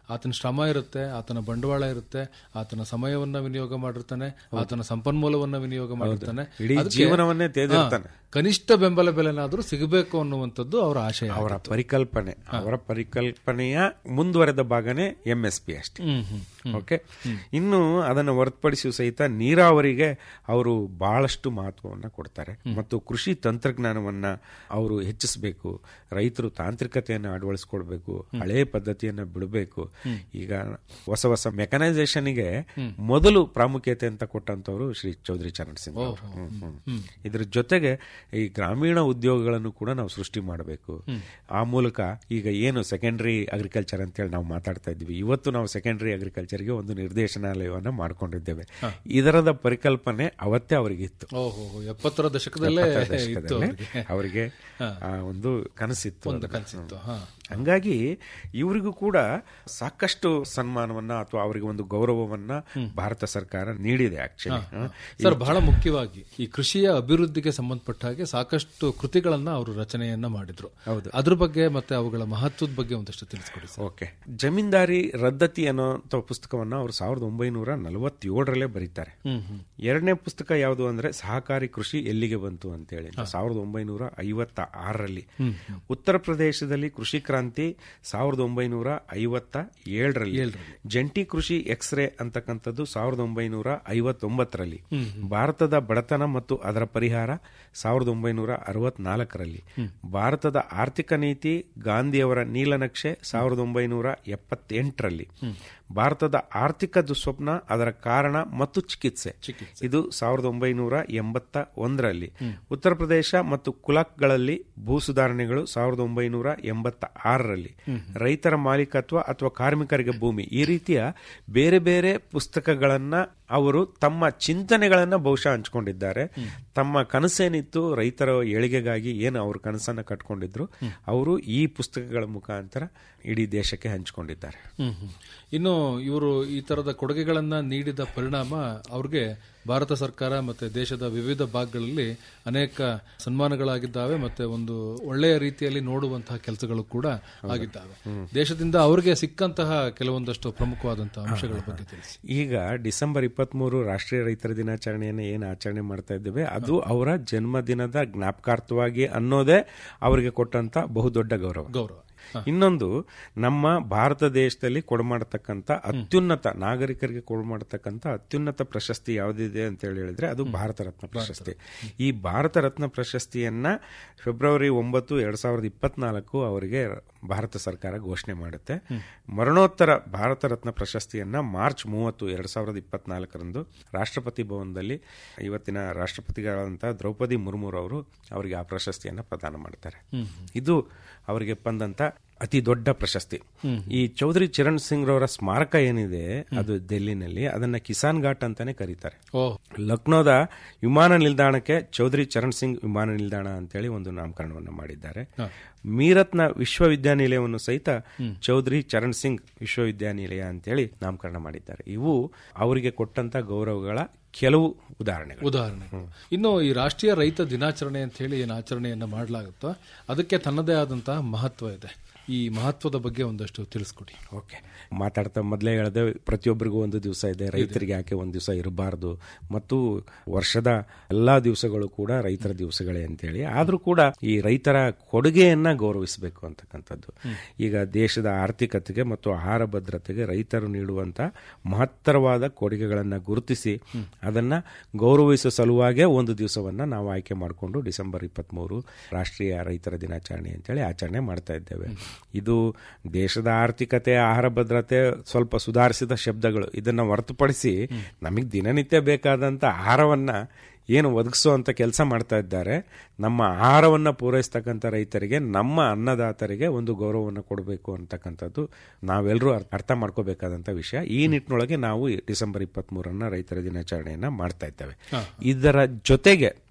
ಆತನ ಶ್ರಮ ಇರುತ್ತೆ ಆತನ ಬಂಡವಾಳ ಇರುತ್ತೆ ಆತನ ಸಮಯವನ್ನ ವಿನಿಯೋಗ ಮಾಡಿರ್ತಾನೆ ಆತನ ಸಂಪನ್ಮೂಲವನ್ನ ವಿನಿಯೋಗ ಮಾಡಿರ್ತಾನೆ ಇಡೀ ಅದಕ್ಕೆ- ಜೀವನವನ್ನೇ ತೆಗೆದಿರ್ತಾನೆ. ಹಾ, ಕನಿಷ್ಠ ಬೆಂಬಲ ಬೆಲೆನಾದ್ರೂ ಸಿಗಬೇಕು ಅನ್ನುವಂಥದ್ದು ಅವರ ಆಶಯ ಅವರ ಪರಿಕಲ್ಪನೆ ಅವರ ಪರಿಕಲ್ಪನೆಯ ಮುಂದುವರೆದ ಭಾಗನೇ ಎಂ ಎಸ್ ಪಿ ಅಷ್ಟೇ ಹ್ಮ್ ಹ್ಮ್ ಓಕೆ ಇನ್ನು ಅದನ್ನು ಹೊರತುಪಡಿಸಿ ಸಹಿತ ನೀರಾವರಿಗೆ ಅವರು ಬಹಳಷ್ಟು ಮಹತ್ವವನ್ನು ಕೊಡ್ತಾರೆ ಮತ್ತು ಕೃಷಿ ತಂತ್ರಜ್ಞಾನವನ್ನ ಅವರು ಹೆಚ್ಚಿಸಬೇಕು ರೈತರು ತಾಂತ್ರಿಕತೆಯನ್ನು ಅಳವಡಿಸ್ಕೊಳ್ಬೇಕು ಹಳೆ ಪದ್ಧತಿಯನ್ನ ಬಿಡಬೇಕು ಈಗ ಹೊಸ ಹೊಸ ಮೆಕನೈಸೇಷನ್ಗೆ ಮೊದಲು ಪ್ರಾಮುಖ್ಯತೆ ಅಂತ ಕೊಟ್ಟಂತವರು ಶ್ರೀ ಚೌಧರಿ ಚರಣ್ ಸಿಂಗ್ ಅವರು. ಹ್ಮ್, ಹ್ಮ್. ಇದ್ರ ಜೊತೆಗೆ ಈ ಗ್ರಾಮೀಣ ಉದ್ಯೋಗಗಳನ್ನು ಕೂಡ ನಾವು ಸೃಷ್ಟಿ ಮಾಡಬೇಕು ಆ ಮೂಲಕ ಈಗ ಏನು ಸೆಕೆಂಡರಿ ಅಗ್ರಿಕಲ್ಚರ್ ಅಂತೇಳಿ ನಾವು ಮಾತಾಡ್ತಾ ಇದ್ವಿ ಇವತ್ತು ನಾವು ಸೆಕೆಂಡರಿ ಅಗ್ರಿಕಲ್ಚರ್ಗೆ ಒಂದು ನಿರ್ದೇಶನಾಲಯವನ್ನ ಮಾಡ್ಕೊಂಡಿದ್ದೇವೆ ಇದರದ ಪರಿಕಲ್ಪನೆ ಅವತ್ತೇ ಅವರಿಗಿತ್ತು ಓಹೋ ಎಪ್ಪತ್ತರ ದಶಕದಲ್ಲೇ ಎಪ್ಪತ್ತರ ಇತ್ತು ದಶಕದಲ್ಲಿ ಅವರಿಗೆ ಅವರಿಗೆ ಆ ಒಂದು ಕನಸಿತ್ತು ಒಂದು ಅದನ್ನ. ಕನಸಿತ್ತು ಹಾ ಹಂಗಾಗಿ ಇವರಿಗೂ ಕೂಡ ಸಾಕಷ್ಟು ಸನ್ಮಾನವನ್ನ ಅಥವಾ ಅವರಿಗೆ ಒಂದು ಗೌರವವನ್ನ ಭಾರತ ಸರ್ಕಾರ ನೀಡಿದೆ ಆಕ್ಚುಲಿ ಸರ್ ಬಹಳ ಮುಖ್ಯವಾಗಿ ಈ ಕೃಷಿಯ ಅಭಿವೃದ್ಧಿಗೆ ಸಂಬಂಧಪಟ್ಟ ಹಾಗೆ ಸಾಕಷ್ಟು ಕೃತಿಗಳನ್ನ ಅವರು ರಚನೆಯನ್ನ ಮಾಡಿದ್ರು ಹೌದು. ಅದ್ರ ಬಗ್ಗೆ ಮತ್ತೆ ಅವುಗಳ ಮಹತ್ವದ ಬಗ್ಗೆ ಒಂದಷ್ಟು ತಿಳಿಸ್ಕೊಡಿ ಸರ್ ಓಕೆ ಜಮೀನ್ದಾರಿ ರದ್ದತಿ ಅನ್ನೋ ಪುಸ್ತಕವನ್ನ ಅವರು ಸಾವಿರದ ಒಂಬೈನೂರ ನಲವತ್ತೇಳರಲ್ಲೇ ಬರೀತಾರೆ ಎರಡನೇ ಪುಸ್ತಕ ಯಾವುದು ಅಂದ್ರೆ ಸಹಕಾರಿ ಕೃಷಿ ಎಲ್ಲಿಗೆ ಬಂತು ಅಂತೇಳಿ ಸಾವಿರದ ಒಂಬೈನೂರ ಐವತ್ತ ಆರರಲ್ಲಿ ಉತ್ತರ ಪ್ರದೇಶದಲ್ಲಿ ಕೃಷಿ ಕ್ರಾಂತಿ ಸಾವಿರದ ಒಂಬೈನೂರ ಐವತ್ತ ಏಳರಲ್ಲಿ ಜಂಟಿ ಕೃಷಿ ಎಕ್ಸ್ರೇ ಅಂತಕ್ಕಂಥದ್ದು ಸಾವಿರದ ಒಂಬೈನೂರ ಐವತ್ತೊಂಬತ್ತರಲ್ಲಿ ಭಾರತದ ಬಡತನ ಮತ್ತು ಅದರ ಪರಿಹಾರ ಸಾವಿರದ ಒಂಬೈನೂರ ಅರವತ್ನಾಲ್ಕರಲ್ಲಿ ಭಾರತದ ಆರ್ಥಿಕ ನೀತಿ ಗಾಂಧಿಯವರ ನೀಲನಕ್ಷೆ ಸಾವಿರದ ಒಂಬೈನೂರ ಎಪ್ಪತ್ತೆಂಟರಲ್ಲಿ ಭಾರತದ ಆರ್ಥಿಕ ದುಸ್ವಪ್ನ ಅದರ ಕಾರಣ ಮತ್ತು ಚಿಕಿತ್ಸೆ ಇದು ಸಾವಿರದ ಒಂಬೈನೂರ ಎಂಬತ್ತ ಒಂದರಲ್ಲಿ ಉತ್ತರ ಪ್ರದೇಶ ಮತ್ತು ಕುಲಕ್ಗಳಲ್ಲಿ ಭೂ ಸುಧಾರಣೆಗಳು ಸಾವಿರದ ಒಂಬೈನೂರ ಎಂಬತ್ತ ಆರರಲ್ಲಿ ರೈತರ ಮಾಲೀಕತ್ವ ಅಥವಾ ಕಾರ್ಮಿಕರಿಗೆ ಭೂಮಿ ಈ ರೀತಿಯ ಬೇರೆ ಬೇರೆ ಪುಸ್ತಕಗಳನ್ನ ಅವರು ತಮ್ಮ ಚಿಂತನೆಗಳನ್ನ ಬಹುಶಃ ಹಂಚ್ಕೊಂಡಿದ್ದಾರೆ ತಮ್ಮ ಕನಸೇನಿತ್ತು ರೈತರ ಏಳಿಗೆಗಾಗಿ ಏನು ಅವ್ರ ಕನಸನ್ನ ಕಟ್ಕೊಂಡಿದ್ರು ಅವರು ಈ ಪುಸ್ತಕಗಳ ಮುಖಾಂತರ ಇಡೀ ದೇಶಕ್ಕೆ ಹಂಚಿಕೊಂಡಿದ್ದಾರೆ ಹ್ಮ್ ಹ್ಮ್. ಇನ್ನು ಇವರು ಈ ತರದ ಕೊಡುಗೆಗಳನ್ನ ನೀಡಿದ ಪರಿಣಾಮ ಅವ್ರಿಗೆ ಭಾರತ ಸರ್ಕಾರ ಮತ್ತೆ ದೇಶದ ವಿವಿಧ ಭಾಗಗಳಲ್ಲಿ ಅನೇಕ ಸನ್ಮಾನಗಳಾಗಿದ್ದಾವೆ ಮತ್ತೆ ಒಂದು ಒಳ್ಳೆಯ ರೀತಿಯಲ್ಲಿ ನೋಡುವಂತಹ ಕೆಲಸಗಳು ಕೂಡ ಆಗಿದ್ದಾವೆ ದೇಶದಿಂದ ಅವರಿಗೆ ಸಿಕ್ಕಂತಹ ಕೆಲವೊಂದಷ್ಟು ಪ್ರಮುಖವಾದಂತಹ ಅಂಶಗಳ ಬಗ್ಗೆ ತಿಳಿಸಿ ಈಗ ಡಿಸೆಂಬರ್ ಇಪ್ಪತ್ಮೂರು ರಾಷ್ಟ್ರೀಯ ರೈತರ ದಿನಾಚರಣೆಯನ್ನು ಏನು ಆಚರಣೆ ಮಾಡ್ತಾ ಇದ್ದೇವೆ ಅದು ಅವರ ಜನ್ಮದಿನದ ಜ್ಞಾಪಕಾರ್ಥವಾಗಿ ಅನ್ನೋದೇ ಅವರಿಗೆ ಕೊಟ್ಟಂತ ಬಹುದೊಡ್ಡ ಗೌರವ ಗೌರವ ಇನ್ನೊಂದು ನಮ್ಮ ಭಾರತ ದೇಶದಲ್ಲಿ ಕೊಡಮಾಡತಕ್ಕಂಥ ಅತ್ಯುನ್ನತ ನಾಗರಿಕರಿಗೆ ಕೊಡಮಾಡತಕ್ಕಂಥ ಅತ್ಯುನ್ನತ ಪ್ರಶಸ್ತಿ ಯಾವುದಿದೆ ಅಂತ ಹೇಳಿ ಹೇಳಿದ್ರೆ ಅದು ಭಾರತ ರತ್ನ ಪ್ರಶಸ್ತಿ ಈ ಭಾರತ ರತ್ನ ಪ್ರಶಸ್ತಿಯನ್ನ ಫೆಬ್ರವರಿ ಒಂಬತ್ತು ಎರಡ್ ಸಾವಿರದ ಇಪ್ಪತ್ನಾಲ್ಕು ಅವರಿಗೆ ಭಾರತ ಸರ್ಕಾರ ಘೋಷಣೆ ಮಾಡುತ್ತೆ ಮರಣೋತ್ತರ ಭಾರತ ರತ್ನ ಪ್ರಶಸ್ತಿಯನ್ನ ಮಾರ್ಚ್ ಮೂವತ್ತು ಎರಡ್ ಸಾವಿರದ ಇಪ್ಪತ್ನಾಲ್ಕರಂದು ರಾಷ್ಟ್ರಪತಿ ಭವನದಲ್ಲಿ ಇವತ್ತಿನ ರಾಷ್ಟ್ರಪತಿಗಳಾದಂತಹ ದ್ರೌಪದಿ ಮುರ್ಮುರ್ ಅವರು ಅವರಿಗೆ ಆ ಪ್ರಶಸ್ತಿಯನ್ನ ಪ್ರದಾನ ಮಾಡ್ತಾರೆ ಇದು ಅವರಿಗೆ ಬಂದಂತ ಅತಿ ದೊಡ್ಡ ಪ್ರಶಸ್ತಿ ಈ ಚೌಧರಿ ಚರಣ್ ಸಿಂಗ್ ರವರ ಸ್ಮಾರಕ ಏನಿದೆ ಅದು ಡೆಲ್ಲಿನಲ್ಲಿ ಅದನ್ನ ಕಿಸಾನ್ ಘಾಟ್ ಅಂತಾನೆ ಕರೀತಾರೆ ಓ ಲಕ್ನೋದ ವಿಮಾನ ನಿಲ್ದಾಣಕ್ಕೆ ಚೌಧರಿ ಚರಣ್ ಸಿಂಗ್ ವಿಮಾನ ನಿಲ್ದಾಣ ಅಂತೇಳಿ ಒಂದು ನಾಮಕರಣವನ್ನು ಮಾಡಿದ್ದಾರೆ ಮೀರತ್ನ ವಿಶ್ವವಿದ್ಯಾನಿಲಯವನ್ನು ಸಹಿತ ಚೌಧರಿ ಚರಣ್ ಸಿಂಗ್ ವಿಶ್ವವಿದ್ಯಾನಿಲಯ ಅಂತೇಳಿ ನಾಮಕರಣ ಮಾಡಿದ್ದಾರೆ ಇವು ಅವರಿಗೆ ಕೊಟ್ಟಂತ ಗೌರವಗಳ ಕೆಲವು ಉದಾಹರಣೆಗಳು ಉದಾಹರಣೆ ಇನ್ನು ಈ ರಾಷ್ಟ್ರೀಯ ರೈತ ದಿನಾಚರಣೆ ಅಂತ ಹೇಳಿ ಏನು ಆಚರಣೆಯನ್ನ ಮಾಡಲಾಗುತ್ತೋ ಅದಕ್ಕೆ ತನ್ನದೇ ಆದಂತಹ ಮಹತ್ವ ಇದೆ ಈ ಮಹತ್ವದ ಬಗ್ಗೆ ಒಂದಷ್ಟು ತಿಳಿಸ್ಕೊಡಿ ಓಕೆ ಮಾತಾಡ್ತಾ ಮೊದಲೇ ಹೇಳಿದೆ ಪ್ರತಿಯೊಬ್ಬರಿಗೂ ಒಂದು ದಿವಸ ಇದೆ ರೈತರಿಗೆ ಯಾಕೆ ಒಂದು ದಿವಸ ಇರಬಾರ್ದು ಮತ್ತು ವರ್ಷದ ಎಲ್ಲಾ ದಿವಸಗಳು ಕೂಡ ರೈತರ ದಿವಸಗಳೇ ಅಂತೇಳಿ ಆದ್ರೂ ಕೂಡ ಈ ರೈತರ ಕೊಡುಗೆಯನ್ನ ಗೌರವಿಸಬೇಕು ಅಂತಕ್ಕಂಥದ್ದು ಈಗ ದೇಶದ ಆರ್ಥಿಕತೆಗೆ ಮತ್ತು ಆಹಾರ ಭದ್ರತೆಗೆ ರೈತರು ನೀಡುವಂತ ಮಹತ್ತರವಾದ ಕೊಡುಗೆಗಳನ್ನ ಗುರುತಿಸಿ ಅದನ್ನ ಗೌರವಿಸುವ ಸಲುವಾಗೇ ಒಂದು ದಿವಸವನ್ನ ನಾವು ಆಯ್ಕೆ ಮಾಡಿಕೊಂಡು ಡಿಸೆಂಬರ್ ಇಪ್ಪತ್ಮೂರು ರಾಷ್ಟ್ರೀಯ ರೈತರ ದಿನಾಚರಣೆ ಅಂತೇಳಿ ಆಚರಣೆ ಮಾಡ್ತಾ ಇದ್ದೇವೆ ಇದು ದೇಶದ ಆರ್ಥಿಕತೆ ಆಹಾರ ಭದ್ರತೆ ಸ್ವಲ್ಪ ಸುಧಾರಿಸಿದ ಶಬ್ದಗಳು ಇದನ್ನ ಹೊರತುಪಡಿಸಿ ನಮಗೆ ದಿನನಿತ್ಯ ಬೇಕಾದಂತ ಆಹಾರವನ್ನ ಏನು ಒದಗಿಸುವಂತ ಕೆಲಸ ಮಾಡ್ತಾ ಇದ್ದಾರೆ ನಮ್ಮ ಆಹಾರವನ್ನ ಪೂರೈಸ್ತಕ್ಕಂಥ ರೈತರಿಗೆ ನಮ್ಮ ಅನ್ನದಾತರಿಗೆ ಒಂದು ಗೌರವವನ್ನು ಕೊಡಬೇಕು ಅಂತಕ್ಕಂಥದ್ದು ನಾವೆಲ್ಲರೂ ಅರ್ಥ ಮಾಡ್ಕೋಬೇಕಾದಂತ ವಿಷಯ ಈ ನಿಟ್ಟಿನೊಳಗೆ ನಾವು ಡಿಸೆಂಬರ್ ಇಪ್ಪತ್ತ್ ಮೂರನ್ನ ರೈತರ ದಿನಾಚರಣೆಯನ್ನ ಮಾಡ್ತಾ ಇದ್ದೇವೆ ಇದರ ಜೊತೆಗೆ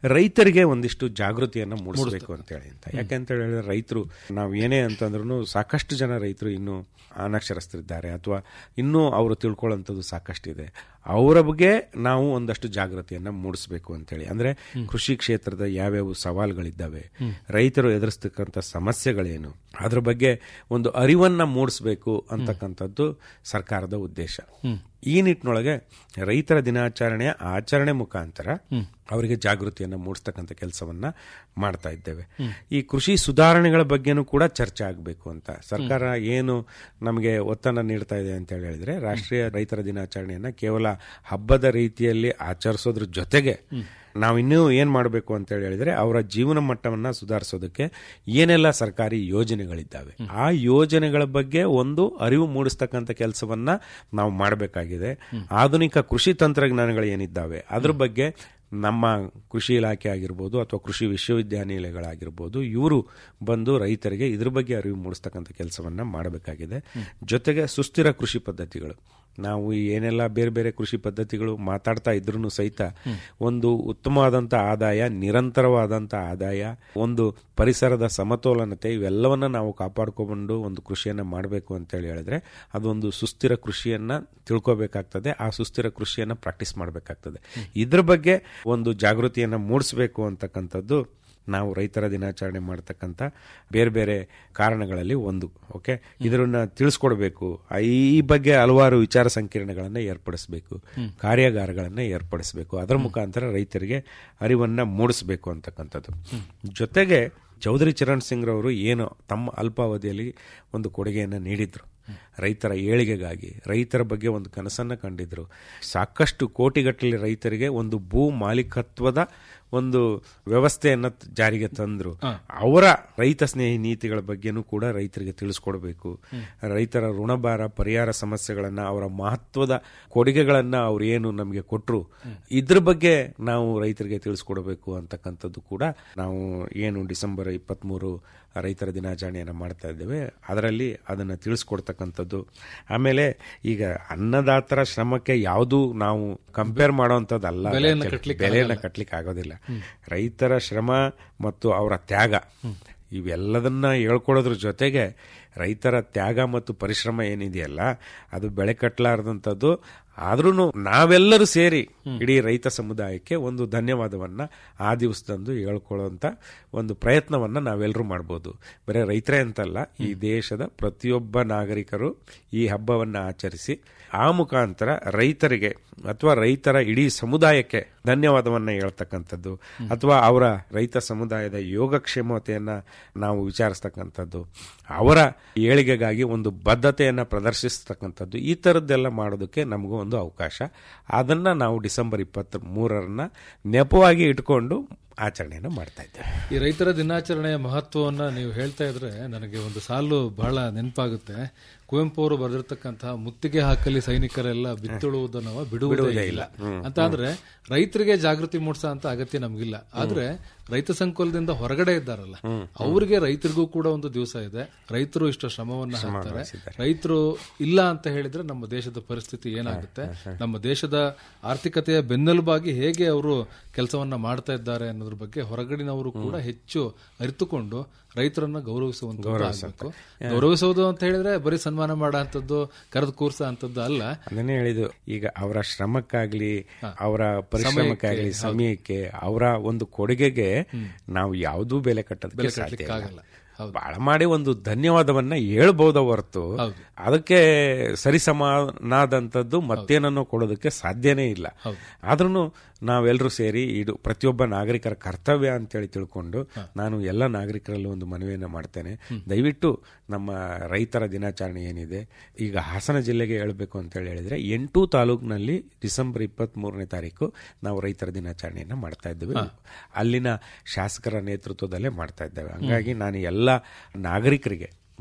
ರೈತರಿಗೆ ಒಂದಿಷ್ಟು ಜಾಗೃತಿಯನ್ನ ಮೂಡಿಸಬೇಕು ಅಂತ ಹೇಳಿ ಅಂತ ಯಾಕೆ ಅಂತ ಹೇಳಿದ್ರೆ ರೈತರು ನಾವು ಏನೇ ಅಂತಂದ್ರೂ ಸಾಕಷ್ಟು ಜನ ರೈತರು ಇನ್ನು ಅನಕ್ಷರಸ್ಥರಿದ್ದಾರೆ ಅಥವಾ ಇನ್ನೂ ಅವರು ತಿಳ್ಕೊಳ್ಳೋಂಥದ್ದು ಸಾಕಷ್ಟಿದೆ ಅವರ ಬಗ್ಗೆ ನಾವು ಒಂದಷ್ಟು ಜಾಗೃತಿಯನ್ನ ಮೂಡಿಸಬೇಕು ಅಂತೇಳಿ ಅಂದ್ರೆ ಕೃಷಿ ಕ್ಷೇತ್ರದ ಯಾವ್ಯಾವ ಸವಾಲುಗಳಿದ್ದಾವೆ ರೈತರು ಎದುರಿಸ್ತಕ್ಕಂಥ ಸಮಸ್ಯೆಗಳೇನು ಅದ್ರ ಬಗ್ಗೆ ಒಂದು ಅರಿವನ್ನ ಮೂಡಿಸಬೇಕು ಅಂತಕ್ಕಂಥದ್ದು ಸರ್ಕಾರದ ಉದ್ದೇಶ ಈ ನಿಟ್ಟಿನೊಳಗೆ ರೈತರ ದಿನಾಚರಣೆಯ ಆಚರಣೆ ಮುಖಾಂತರ ಅವರಿಗೆ ಜಾಗೃತಿಯನ್ನ ಮೂಡಿಸ್ತಕ್ಕಂಥ ಕೆಲಸವನ್ನ ಮಾಡ್ತಾ ಇದ್ದೇವೆ ಈ ಕೃಷಿ ಸುಧಾರಣೆಗಳ ಬಗ್ಗೆನೂ ಕೂಡ ಚರ್ಚೆ ಆಗಬೇಕು ಅಂತ ಸರ್ಕಾರ ಏನು ನಮಗೆ ಒತ್ತನ್ನು ನೀಡ್ತಾ ಇದೆ ಅಂತ ಹೇಳಿ ಹೇಳಿದ್ರೆ ರಾಷ್ಟ್ರೀಯ ರೈತರ ದಿನಾಚರಣೆಯನ್ನ ಕೇವಲ ಹಬ್ಬದ ರೀತಿಯಲ್ಲಿ ಆಚರಿಸೋದ್ರ ಜೊತೆಗೆ ನಾವು ಇನ್ನೂ ಏನ್ ಮಾಡಬೇಕು ಅಂತ ಹೇಳಿ ಹೇಳಿದ್ರೆ ಅವರ ಜೀವನ ಮಟ್ಟವನ್ನ ಸುಧಾರಿಸೋದಕ್ಕೆ ಏನೆಲ್ಲ ಸರ್ಕಾರಿ ಯೋಜನೆಗಳಿದ್ದಾವೆ ಆ ಯೋಜನೆಗಳ ಬಗ್ಗೆ ಒಂದು ಅರಿವು ಮೂಡಿಸ್ತಕ್ಕಂಥ ಕೆಲಸವನ್ನ ನಾವು ಮಾಡಬೇಕಾಗಿದೆ ಆಧುನಿಕ ಕೃಷಿ ತಂತ್ರಜ್ಞಾನಗಳು ಏನಿದ್ದಾವೆ ಅದ್ರ ಬಗ್ಗೆ ನಮ್ಮ ಕೃಷಿ ಇಲಾಖೆ ಆಗಿರ್ಬೋದು ಅಥವಾ ಕೃಷಿ ವಿಶ್ವವಿದ್ಯಾನಿಲಯಗಳಾಗಿರ್ಬೋದು ಇವರು ಬಂದು ರೈತರಿಗೆ ಇದ್ರ ಬಗ್ಗೆ ಅರಿವು ಮೂಡಿಸ್ತಕ್ಕಂಥ ಕೆಲಸವನ್ನ ಮಾಡಬೇಕಾಗಿದೆ ಜೊತೆಗೆ ಸುಸ್ಥಿರ ಕೃಷಿ ಪದ್ಧತಿಗಳು ನಾವು ಏನೆಲ್ಲ ಬೇರೆ ಬೇರೆ ಕೃಷಿ ಪದ್ಧತಿಗಳು ಮಾತಾಡ್ತಾ ಇದ್ರೂ ಸಹಿತ ಒಂದು ಉತ್ತಮವಾದಂಥ ಆದಾಯ ನಿರಂತರವಾದಂಥ ಆದಾಯ ಒಂದು ಪರಿಸರದ ಸಮತೋಲನತೆ ಇವೆಲ್ಲವನ್ನ ನಾವು ಕಾಪಾಡ್ಕೊಂಡು ಒಂದು ಕೃಷಿಯನ್ನ ಮಾಡಬೇಕು ಅಂತ ಹೇಳಿ ಹೇಳಿದ್ರೆ ಅದೊಂದು ಸುಸ್ಥಿರ ಕೃಷಿಯನ್ನ ತಿಳ್ಕೋಬೇಕಾಗ್ತದೆ ಆ ಸುಸ್ಥಿರ ಕೃಷಿಯನ್ನ ಪ್ರಾಕ್ಟೀಸ್ ಮಾಡಬೇಕಾಗ್ತದೆ ಇದ್ರ ಬಗ್ಗೆ ಒಂದು ಜಾಗೃತಿಯನ್ನ ಮೂಡಿಸಬೇಕು ಅಂತಕ್ಕಂಥದ್ದು ನಾವು ರೈತರ ದಿನಾಚರಣೆ ಮಾಡ್ತಕ್ಕಂಥ ಬೇರೆ ಬೇರೆ ಕಾರಣಗಳಲ್ಲಿ ಒಂದು ಓಕೆ ಇದನ್ನ ತಿಳಿಸ್ಕೊಡ್ಬೇಕು ಈ ಬಗ್ಗೆ ಹಲವಾರು ವಿಚಾರ ಸಂಕಿರಣಗಳನ್ನ ಏರ್ಪಡಿಸಬೇಕು ಕಾರ್ಯಾಗಾರಗಳನ್ನ ಏರ್ಪಡಿಸಬೇಕು ಅದರ ಮುಖಾಂತರ ರೈತರಿಗೆ ಅರಿವನ್ನ ಮೂಡಿಸಬೇಕು ಅಂತಕ್ಕಂಥದ್ದು ಜೊತೆಗೆ ಚೌಧರಿ ಚರಣ್ ಸಿಂಗ್ ರವರು ಏನು ತಮ್ಮ ಅಲ್ಪಾವಧಿಯಲ್ಲಿ ಒಂದು ಕೊಡುಗೆಯನ್ನು ನೀಡಿದ್ರು ರೈತರ ಏಳಿಗೆಗಾಗಿ ರೈತರ ಬಗ್ಗೆ ಒಂದು ಕನಸನ್ನ ಕಂಡಿದ್ರು ಸಾಕಷ್ಟು ಕೋಟಿಗಟ್ಟಲೆ ರೈತರಿಗೆ ಒಂದು ಭೂ ಮಾಲೀಕತ್ವದ ಒಂದು ವ್ಯವಸ್ಥೆಯನ್ನ ಜಾರಿಗೆ ತಂದ್ರು ಅವರ ರೈತ ಸ್ನೇಹಿ ನೀತಿಗಳ ಬಗ್ಗೆನೂ ಕೂಡ ರೈತರಿಗೆ ತಿಳಿಸ್ಕೊಡ್ಬೇಕು ರೈತರ ಋಣಭಾರ ಪರಿಹಾರ ಸಮಸ್ಯೆಗಳನ್ನ ಅವರ ಮಹತ್ವದ ಕೊಡುಗೆಗಳನ್ನ ಅವ್ರು ಏನು ನಮಗೆ ಕೊಟ್ರು ಇದ್ರ ಬಗ್ಗೆ ನಾವು ರೈತರಿಗೆ ತಿಳಿಸ್ಕೊಡ್ಬೇಕು ಅಂತಕ್ಕಂಥದ್ದು ಕೂಡ ನಾವು ಏನು ಡಿಸೆಂಬರ್ ಇಪ್ಪತ್ಮೂರು ರೈತರ ದಿನಾಚರಣೆಯನ್ನು ಮಾಡ್ತಾ ಇದ್ದೇವೆ ಅದರಲ್ಲಿ ಅದನ್ನು ತಿಳಿಸ್ಕೊಡ್ತಕ್ಕಂಥದ್ದು ಆಮೇಲೆ ಈಗ ಅನ್ನದಾತರ ಶ್ರಮಕ್ಕೆ ಯಾವುದು ನಾವು ಕಂಪೇರ್ ಮಾಡುವಂಥದ್ದಲ್ಲ ಬೆಲೆಯನ್ನ actually. ಕಟ್ಲಿಕ್ಕೆ ಬೆಲೆಯನ್ನ ಕಟ್ಲಿಕ್ಕೆ ಆಗೋದಿಲ್ಲ ರೈತರ ಶ್ರಮ ಮತ್ತು ಅವರ ತ್ಯಾಗ ಇವೆಲ್ಲದನ್ನ ಹೇಳ್ಕೊಡೋದ್ರ ಜೊತೆಗೆ ರೈತರ ತ್ಯಾಗ ಮತ್ತು ಪರಿಶ್ರಮ ಏನಿದೆಯಲ್ಲ ಅದು ಬೆಳೆ ಕಟ್ಟಲಾರದಂಥದ್ದು ಆದ್ರೂ ನಾವೆಲ್ಲರೂ ಸೇರಿ ಇಡೀ ರೈತ ಸಮುದಾಯಕ್ಕೆ ಒಂದು ಧನ್ಯವಾದವನ್ನ ಆ ದಿವಸದಂದು ಹೇಳ್ಕೊಳ್ಳುವಂತ ಒಂದು ಪ್ರಯತ್ನವನ್ನ ನಾವೆಲ್ಲರೂ ಮಾಡ್ಬೋದು ಬರೀ ರೈತರೇ ಅಂತಲ್ಲ ಈ ದೇಶದ ಪ್ರತಿಯೊಬ್ಬ ನಾಗರಿಕರು ಈ ಹಬ್ಬವನ್ನ ಆಚರಿಸಿ ಆ ಮುಖಾಂತರ ರೈತರಿಗೆ ಅಥವಾ ರೈತರ ಇಡೀ ಸಮುದಾಯಕ್ಕೆ ಧನ್ಯವಾದವನ್ನ ಹೇಳ್ತಕ್ಕಂಥದ್ದು ಅಥವಾ ಅವರ ರೈತ ಸಮುದಾಯದ ಯೋಗಕ್ಷೇಮತೆಯನ್ನ ನಾವು ವಿಚಾರಿಸ್ತಕ್ಕಂಥದ್ದು ಅವರ ಏಳಿಗೆಗಾಗಿ ಒಂದು ಬದ್ಧತೆಯನ್ನ ಪ್ರದರ್ಶಿಸ್ತಕ್ಕಂಥದ್ದು ಈ ಥರದ್ದೆಲ್ಲ ಮಾಡೋದಕ್ಕೆ ನಮಗೂ ಒಂದು ಅವಕಾಶ ಅದನ್ನ ನಾವು ಡಿಸೆಂಬರ್ ಇಪ್ಪತ್ತ್ ಮೂರರನ್ನ ನೆಪವಾಗಿ ಇಟ್ಕೊಂಡು ಆಚರಣೆಯನ್ನು ಮಾಡ್ತಾ ಇದ್ದೇವೆ ಈ ರೈತರ ದಿನಾಚರಣೆಯ ಮಹತ್ವವನ್ನ ನೀವು ಹೇಳ್ತಾ ಇದ್ರೆ ನನಗೆ ಒಂದು ಸಾಲು ಬಹಳ ನೆನಪಾಗುತ್ತೆ ಕುವೆಂಪು ಅವರು ಬರೆದಿರ್ತಕ್ಕಂತಹ ಮುತ್ತಿಗೆ ಹಾಕಲಿ ಸೈನಿಕರೆಲ್ಲ ಬಿತ್ತುಳುವುದನ್ನವ ಬಿಡುವುದೇ ಇಲ್ಲ ಅಂತ ಅಂದ್ರೆ ರೈತರಿಗೆ ಜಾಗೃತಿ ಮೂಡಿಸೋ ಅಂತ ಅಗತ್ಯ ನಮಗಿಲ್ಲ ಆದ್ರೆ ರೈತ ಸಂಕುಲದಿಂದ ಹೊರಗಡೆ ಇದ್ದಾರಲ್ಲ ಅವರಿಗೆ ರೈತರಿಗೂ ಕೂಡ ಒಂದು ದಿವಸ ಇದೆ ರೈತರು ಇಷ್ಟು ಶ್ರಮವನ್ನ ಹಾಕ್ತಾರೆ ರೈತರು ಇಲ್ಲ ಅಂತ ಹೇಳಿದ್ರೆ ನಮ್ಮ ದೇಶದ ಪರಿಸ್ಥಿತಿ ಏನಾಗುತ್ತೆ ನಮ್ಮ ದೇಶದ ಆರ್ಥಿಕತೆಯ ಬೆನ್ನೆಲುಬಾಗಿ ಹೇಗೆ ಅವರು ಕೆಲಸವನ್ನ ಮಾಡ್ತಾ ಇದ್ದಾರೆ ಅನ್ನೋದ್ರ ಬಗ್ಗೆ ಹೊರಗಡಿನವರು ಕೂಡ ಹೆಚ್ಚು ಅರಿತುಕೊಂಡು ರೈತರನ್ನ ಗೌರವಿಸುವಂತ ಆಗಬೇಕು ಗೌರವಿಸುವುದು ಅಂತ ಹೇಳಿದ್ರೆ ಬರೀ ಸನ್ಮಾನ ಮಾಡೋ ಅಂತದ್ದು ಕರೆದು ಕೂರ್ಸ ಅಂತದ್ದು ಅಲ್ಲ ಅದನ್ನೇ ಹೇಳಿದ್ದು ಈಗ ಅವರ ಶ್ರಮಕ್ಕಾಗ್ಲಿ ಅವರ ಪರಿಶ್ರಮಕ್ಕಾಗ್ಲಿ ಸಮಯಕ್ಕೆ ಅವರ ಒಂದು ಕೊಡುಗೆಗೆ ನಾವು ಯಾವುದೂ ಬೆಲೆ ಕಟ್ಟೋದಕ್ಕೆ ಸಾಧ್ಯ ಇಲ್ಲ. ಆಗಲ್ಲ. ಬಾಳ ಮಾಡಿ ಒಂದು ಧನ್ಯವಾದವನ್ನ ಹೇಳ್ಬೋದ ಹೊರತು ಅದಕ್ಕೆ ಸರಿಸಮಾನಾದಂಥದ್ದು ಮತ್ತೇನನ್ನು ಕೊಡೋದಕ್ಕೆ ಸಾಧ್ಯನೇ ಇಲ್ಲ ಆದ್ರೂ ನಾವೆಲ್ಲರೂ ಸೇರಿ ಇದು ಪ್ರತಿಯೊಬ್ಬ ನಾಗರಿಕರ ಕರ್ತವ್ಯ ಅಂತೇಳಿ ತಿಳ್ಕೊಂಡು ನಾನು ಎಲ್ಲ ನಾಗರಿಕರಲ್ಲಿ ಒಂದು ಮನವಿಯನ್ನು ಮಾಡ್ತೇನೆ ದಯವಿಟ್ಟು ನಮ್ಮ ರೈತರ ದಿನಾಚರಣೆ ಏನಿದೆ ಈಗ ಹಾಸನ ಜಿಲ್ಲೆಗೆ ಹೇಳಬೇಕು ಅಂತ ಹೇಳಿ ಹೇಳಿದ್ರೆ ಎಂಟು ತಾಲೂಕಿನಲ್ಲಿ ಡಿಸೆಂಬರ್ ಇಪ್ಪತ್ತ್ ಮೂರನೇ ತಾರೀಕು ನಾವು ರೈತರ ದಿನಾಚರಣೆಯನ್ನ ಮಾಡ್ತಾ ಇದ್ದೇವೆ ಅಲ್ಲಿನ ಶಾಸಕರ ನೇತೃತ್ವದಲ್ಲೇ ಮಾಡ್ತಾ ಇದ್ದೇವೆ ಹಂಗಾಗಿ ನಾನು ಎಲ್ಲ ನಾಗರಿಕರಿಗೆ